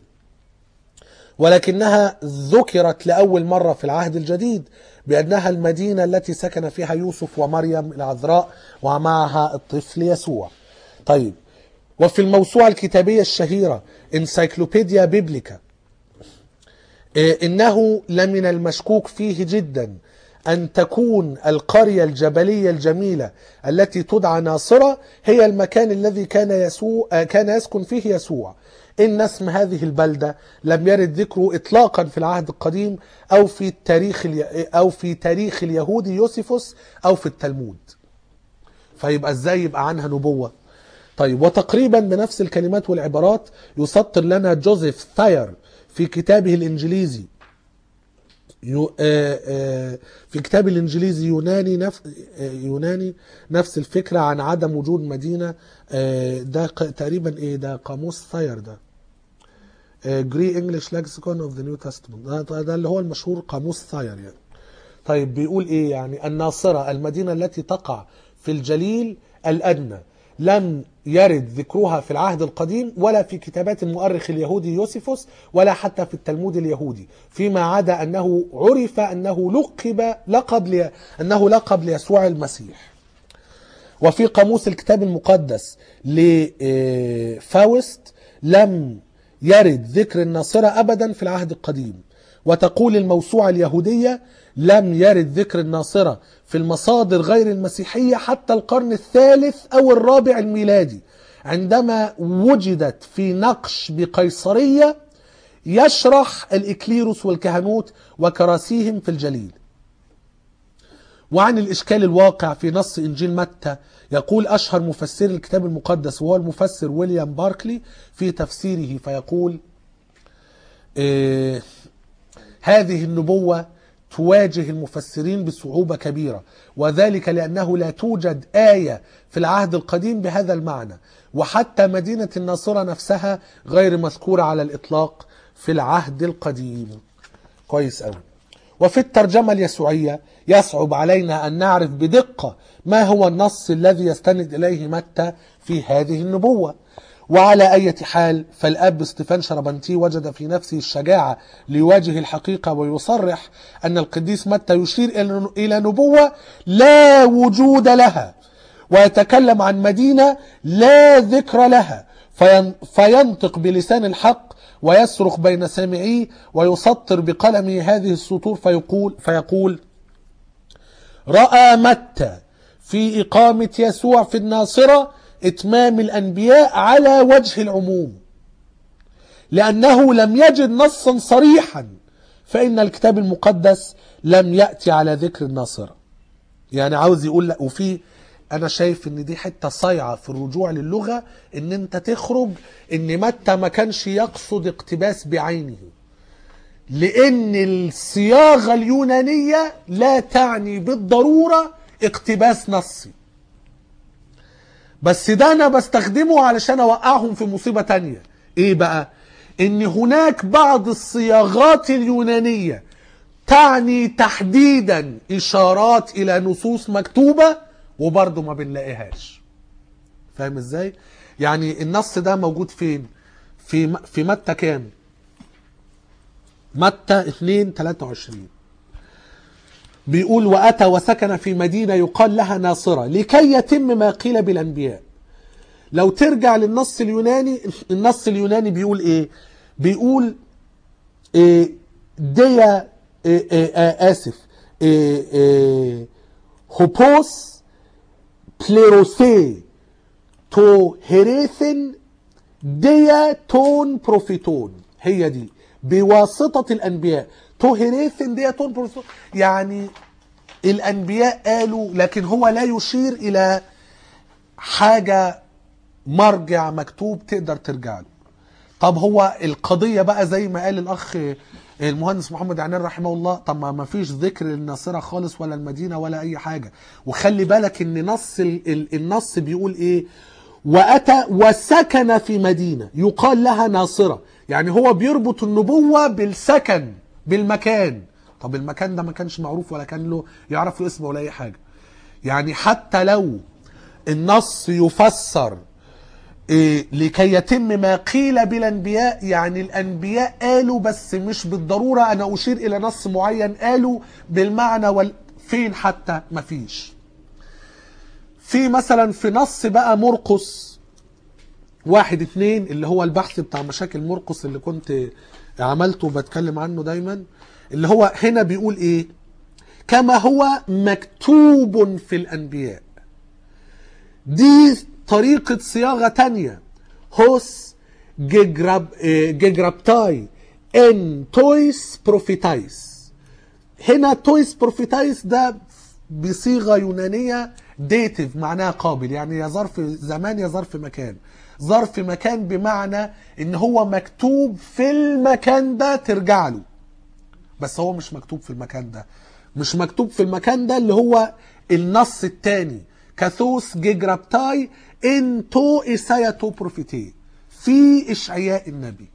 ولكنها ذكرت لأول مرة في العهد الجديد بأنها المدينة التي سكن فيها يوسف ومريم العذراء ومعها الطفل يسوع طيب وفي الموسوعة الكتابية الشهيرة انسايكلوبيديا بيبليكا إيه، إنه لمن المشكوك فيه جدا أن تكون القرية الجبلية الجميلة التي تدعى ناصرة هي المكان الذي كان يسوع آه، كان يسكن فيه يسوع إن اسم هذه البلدة لم يرد ذكره إطلاقا في العهد القديم أو في التاريخ الي... أو في تاريخ اليهودي يوسيفوس أو في التلمود فيبقى ازاي يبقى عنها نبوة طيب وتقريبا بنفس الكلمات والعبارات يسطر لنا جوزيف ثاير في كتابه الإنجليزي يو آه آه في كتاب الإنجليزي يوناني نف آه يوناني نفس الفكرة عن عدم وجود مدينة آه ده ق- تقريبا ايه ده قاموس ثاير ده جري انجلش لكسيكون اوف ذا نيو تestament ده, ده, ده اللي هو المشهور قاموس ثاير يعني طيب بيقول ايه يعني الناصرة المدينة التي تقع في الجليل الأدنى لم يرد ذكرها في العهد القديم ولا في كتابات المؤرخ اليهودي يوسيفوس ولا حتى في التلمود اليهودي فيما عدا أنه عرف أنه لقب لقب لي أنه لقب ليسوع المسيح وفي قاموس الكتاب المقدس لفاوست لم يرد ذكر الناصرة أبدا في العهد القديم وتقول الموسوعة اليهودية لم يرد ذكر الناصرة في المصادر غير المسيحية حتى القرن الثالث أو الرابع الميلادي عندما وجدت في نقش بقيصرية يشرح الإكليروس والكهنوت وكراسيهم في الجليل وعن الإشكال الواقع في نص إنجيل متى يقول أشهر مفسر الكتاب المقدس وهو المفسر ويليام باركلي في تفسيره فيقول إيه هذه النبوة تواجه المفسرين بصعوبة كبيرة وذلك لأنه لا توجد آية في العهد القديم بهذا المعنى وحتى مدينة الناصرة نفسها غير مذكورة على الإطلاق في العهد القديم كويس أوي وفي الترجمة اليسوعية يصعب علينا أن نعرف بدقة ما هو النص الذي يستند إليه متى في هذه النبوة وعلى أي حال فالأب ستيفان شربنتي وجد في نفسه الشجاعة ليواجه الحقيقة ويصرح أن القديس متى يشير إلى- إلى نبوة لا وجود لها ويتكلم عن مدينة لا ذكر لها فين- فينطق بلسان الحق ويصرخ بين سامعيه ويسطر بقلمه هذه السطور فيقول فيقول رأى متى في إقامة يسوع في الناصرة إتمام الأنبياء على وجه العموم لأنه لم يجد نصا صريحا فإن الكتاب المقدس لم يأتي على ذكر الناصرة يعني عاوز يقول لك وفي انا شايف ان دي حته صايعه في الرجوع للغه ان انت تخرج ان متى ما كانش يقصد اقتباس بعينه لان الصياغه اليونانيه لا تعني بالضروره اقتباس نصي بس ده انا بستخدمه علشان اوقعهم في مصيبه تانية ايه بقى ان هناك بعض الصياغات اليونانيه تعني تحديدا اشارات الى نصوص مكتوبه وبرضه ما بنلاقيهاش فاهم ازاي يعني النص ده موجود فين في م- في متى كام متى 2 23 بيقول واتى وسكن في مدينه يقال لها ناصره لكي يتم ما قيل بالانبياء لو ترجع للنص اليوناني النص اليوناني بيقول ايه بيقول إيه ديا إيه إيه آه اسف إيه إيه هوبوس بليروسي تو هيريثن ديا تون بروفيتون هي دي بواسطة الأنبياء تو هيريثن ديا تون بروفيتون يعني الأنبياء قالوا لكن هو لا يشير إلى حاجة مرجع مكتوب تقدر ترجع له طب هو القضية بقى زي ما قال الأخ المهندس محمد عنان رحمه الله طب ما فيش ذكر للناصرة خالص ولا المدينة ولا أي حاجة وخلي بالك إن نص ال- ال- النص بيقول إيه وأتى وسكن في مدينة يقال لها ناصرة يعني هو بيربط النبوة بالسكن بالمكان طب المكان ده ما كانش معروف ولا كان له يعرف له اسمه ولا أي حاجة يعني حتى لو النص يفسر إيه لكي يتم ما قيل بالانبياء يعني الانبياء قالوا بس مش بالضروره انا اشير الى نص معين قالوا بالمعنى وال... فين حتى مفيش في مثلا في نص بقى مرقس واحد اتنين اللي هو البحث بتاع مشاكل مرقس اللي كنت عملته وبتكلم عنه دايما اللي هو هنا بيقول ايه كما هو مكتوب في الانبياء دي طريقة صياغة تانية هوس جيجراب إيه، جيجرابتاي ان تويس بروفيتايس هنا تويس بروفيتايس ده بصيغة يونانية ديتيف معناها قابل يعني يا ظرف زمان يا ظرف مكان ظرف مكان بمعنى ان هو مكتوب في المكان ده ترجع له بس هو مش مكتوب في المكان ده مش مكتوب في المكان ده اللي هو النص الثاني كاثوس جيجرابتاي ان تو إسايا تو بروفيتي في إشعياء النبي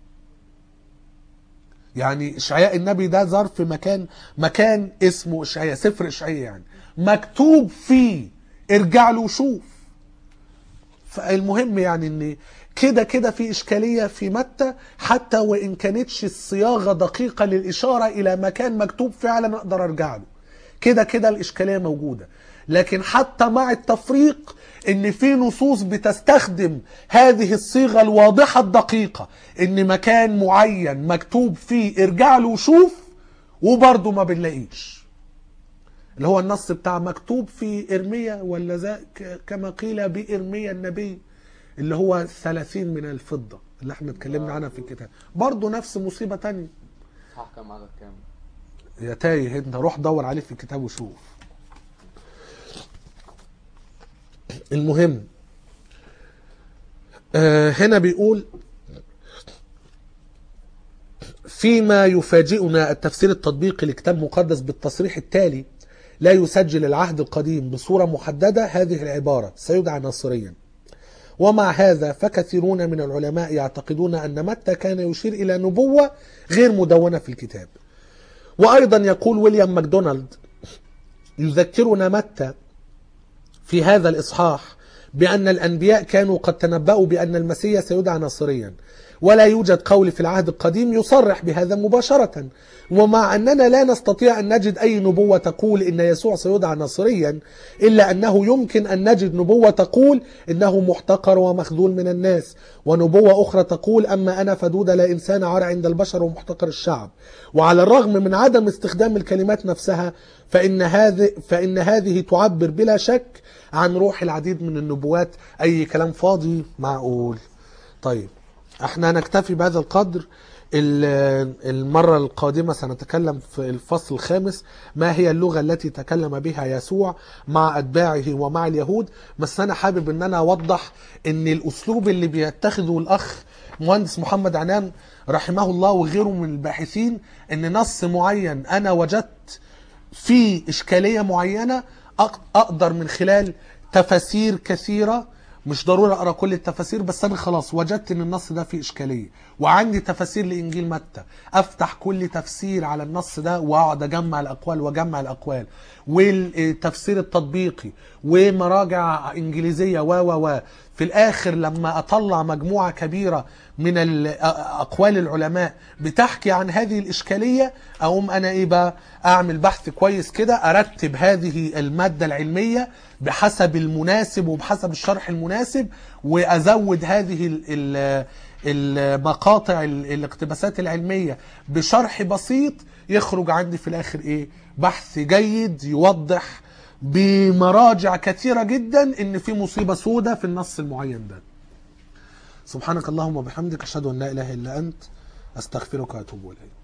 يعني إشعياء النبي ده ظرف مكان مكان اسمه إشعياء سفر إشعياء يعني مكتوب فيه ارجع له وشوف فالمهم يعني ان كده كده في اشكاليه في متى حتى وان كانتش الصياغه دقيقه للاشاره الى مكان مكتوب فعلا اقدر ارجع له كده كده الاشكاليه موجوده لكن حتى مع التفريق ان في نصوص بتستخدم هذه الصيغه الواضحه الدقيقه ان مكان معين مكتوب فيه ارجع له وشوف وبرضه ما بنلاقيش اللي هو النص بتاع مكتوب في إرميا ولا ذا ك- كما قيل بإرميا النبي اللي هو ثلاثين من الفضة اللي احنا اتكلمنا عنها في الكتاب برضه نفس مصيبة تانية صح كام عدد كام يا تايه انت روح دور عليه في الكتاب وشوف المهم آه هنا بيقول فيما يفاجئنا التفسير التطبيقي لكتاب مقدس بالتصريح التالي لا يسجل العهد القديم بصورة محددة هذه العبارة سيدعى ناصريا ومع هذا فكثيرون من العلماء يعتقدون أن متى كان يشير إلى نبوة غير مدونة في الكتاب وأيضا يقول ويليام ماكدونالد يذكرنا متى في هذا الإصحاح بأن الأنبياء كانوا قد تنبأوا بأن المسيح سيدعى ناصريا ولا يوجد قول في العهد القديم يصرح بهذا مباشرة ومع أننا لا نستطيع أن نجد أي نبوة تقول إن يسوع سيدعى ناصريا إلا أنه يمكن أن نجد نبوة تقول إنه محتقر ومخذول من الناس ونبوة أخرى تقول أما أنا فدود لا إنسان عار عند البشر ومحتقر الشعب وعلى الرغم من عدم استخدام الكلمات نفسها فإن هذه فإن هذه تعبر بلا شك عن روح العديد من النبوات أي كلام فاضي معقول طيب احنا نكتفي بهذا القدر ال- المرة القادمة سنتكلم في الفصل الخامس ما هي اللغة التي تكلم بها يسوع مع أتباعه ومع اليهود بس أنا حابب أن أنا أوضح أن الأسلوب اللي بيتخذه الأخ مهندس محمد عنان رحمه الله وغيره من الباحثين أن نص معين أنا وجدت في إشكالية معينة أق- أقدر من خلال تفاسير كثيرة مش ضروري اقرا كل التفاسير بس انا خلاص وجدت ان النص ده فيه اشكاليه وعندي تفاسير لانجيل متى افتح كل تفسير على النص ده واقعد اجمع الاقوال واجمع الاقوال والتفسير التطبيقي ومراجع انجليزيه و و و في الاخر لما اطلع مجموعه كبيره من ال- أ- اقوال العلماء بتحكي عن هذه الاشكاليه اقوم انا ايه بقى اعمل بحث كويس كده ارتب هذه الماده العلميه بحسب المناسب وبحسب الشرح المناسب وازود هذه ال ال المقاطع ال- الاقتباسات العلميه بشرح بسيط يخرج عندي في الاخر ايه بحث جيد يوضح بمراجع كثيرة جدا ان في مصيبة سودة في النص المعين ده سبحانك اللهم وبحمدك اشهد ان لا اله الا انت استغفرك واتوب اليك